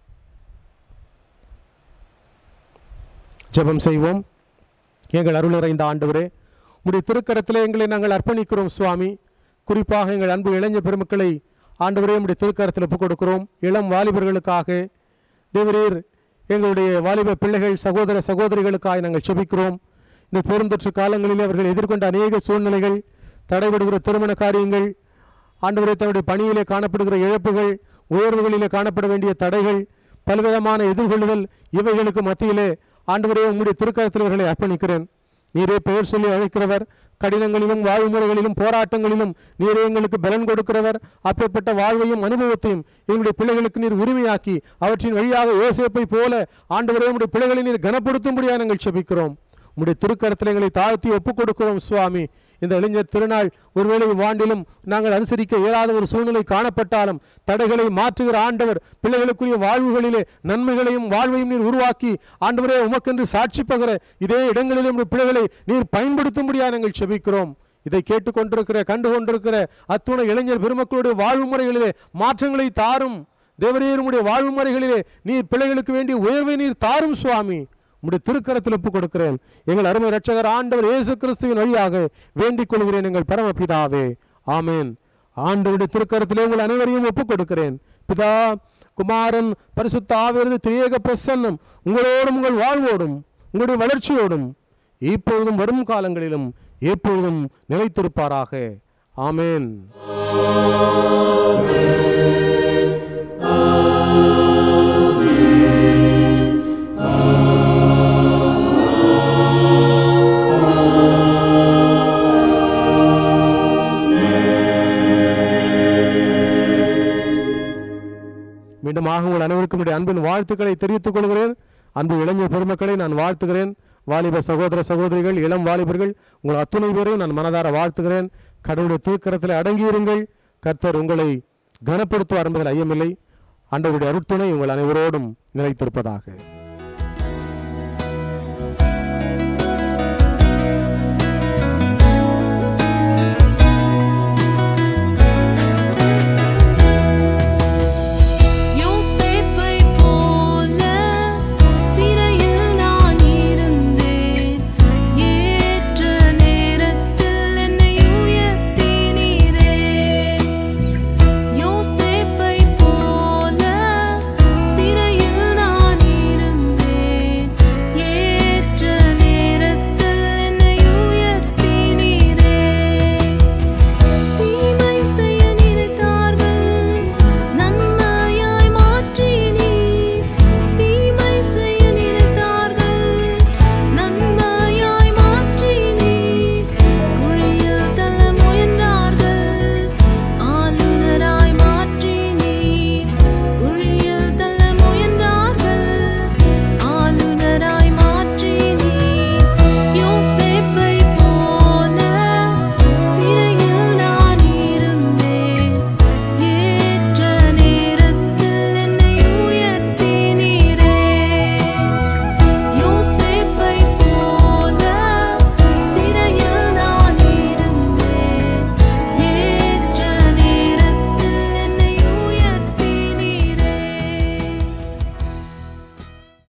ஜெபம் செய்வோம் எங்கள் அருள் நிறைந்த ஆண்டவரே உடைய திருக்கரத்திலே எங்களை நாங்கள் அர்ப்பணிக்கிறோம் சுவாமி குறிப்பாக எங்கள் அன்பு இளைஞர் பெருமக்களை ஆண்டவரே உடைய திருக்கரத்தில் ஒப்புக் கொடுக்கிறோம் இளம் வாலிபர்களுக்காக தேவரீர் எங்களுடைய வாலிப பிள்ளைகள் சகோதர சகோதரிகளுக்காக நாங்கள் செபிக்கிறோம் இந்த பெருந்தொற்று காலங்களில் அவர்கள் எதிர்கொண்ட அநேக சூழ்நிலைகள் தடைபடுகிற திருமண காரியங்கள் ஆண்டவரே தன்னுடைய பணியிலே காணப்படுகிற இழப்புகள் உயர்வுகளிலே காணப்பட வேண்டிய தடைகள் பலவிதமான எதிர்கொள்ளுதல் இவைகளுக்கு மத்தியிலே ஆண்டவரே உம்முடைய திருக்கரத்தில் இவர்களை அர்ப்பணிக்கிறேன் நீரே பெயர் சொல்லி அழைக்கிறவர் கடினங்களிலும் வாழ்முறைகளிலும் போராட்டங்களிலும் நீரே எங்களுக்கு பலன் கொடுக்கிறவர் அப்பேற்பட்ட வாழ்வையும் அனுபவத்தையும் எங்களுடைய பிள்ளைகளுக்கு நீர் உரிமையாக்கி அவற்றின் வழியாக யோசேப்பை போல ஆண்டவரே உடைய பிள்ளைகளை நீர் கனப்படுத்தும்படியாக நாங்கள் செபிக்கிறோம் உம்முடைய திருக்கரத்தில் எங்களை தாழ்த்தி ஒப்புக் கொடுக்கிறோம் சுவாமி இந்த இளைஞர் திருநாள் ஒருவேளை இவ்வாண்டிலும் நாங்கள் அனுசரிக்க இயலாத ஒரு சூழ்நிலை காணப்பட்டாலும் தடைகளை மாற்றுகிற ஆண்டவர் பிள்ளைகளுக்குரிய வாழ்வுகளிலே நன்மைகளையும் வாழ்வையும் நீர் உருவாக்கி ஆண்டவரே உமக்கென்று சாட்சி பகர இதே இடங்களிலே உம்முடைய பிள்ளைகளை நீர் பயன்படுத்தும்படியாக நாங்கள் செபிக்கிறோம் இதை கேட்டுக்கொண்டிருக்கிற கண்டு கொண்டிருக்கிற அத்துணை இளைஞர் பெருமக்களுடைய வாழ்வு முறைகளிலே மாற்றங்களை தாரும் தேவரீருடைய வாழ்வு முறைகளிலே நீர் பிள்ளைகளுக்கு வேண்டிய உயர்வை நீர் தாரும் சுவாமி உம்முடைய திருக்கரத்தில் ஒப்புக் கொடுக்கிறேன் எங்கள் அருமை ரட்சகர் ஆண்டவர் இயேசு கிறிஸ்துவின் வழியாக வேண்டிக் கொள்கிறேன் எங்கள் பரமபிதாவே ஆமென் ஆண்டவருடைய திருக்கரத்திலே உங்கள் அனைவரையும் ஒப்புக் கொடுக்கிறேன் பிதா குமாரன் பரிசுத்த ஆவியரது திரியேக பிரசன்னம் உங்களோடும் உங்கள் வாழ்வோடும் உங்களுடைய வளர்ச்சியோடும் இப்பொழுதும் வரும் காலங்களிலும் எப்பொழுதும் நிலைத்திருப்பாராக ஆமென் மீண்டுமாக உங்கள் அனைவருக்கும் என்னுடைய அன்பின் வாழ்த்துக்களை தெரிவித்துக் கொள்கிறேன் அன்பு இளைஞர் பெருமக்களை நான் வாழ்த்துகிறேன் வாலிப சகோதர சகோதரிகள் இளம் வாலிபர்கள் உங்கள் அத்துணை பேரையும் நான் மனதார வாழ்த்துகிறேன் கடவுளுடைய தூக்கரத்தில் அடங்கியிருங்கள் கர்த்தர் உங்களை கனப்படுத்துவார் என்பதில் ஐயமில்லை ஆண்டவருடைய அருட்துணை உங்கள் அனைவரோடும் நிலைத்திருப்பதாக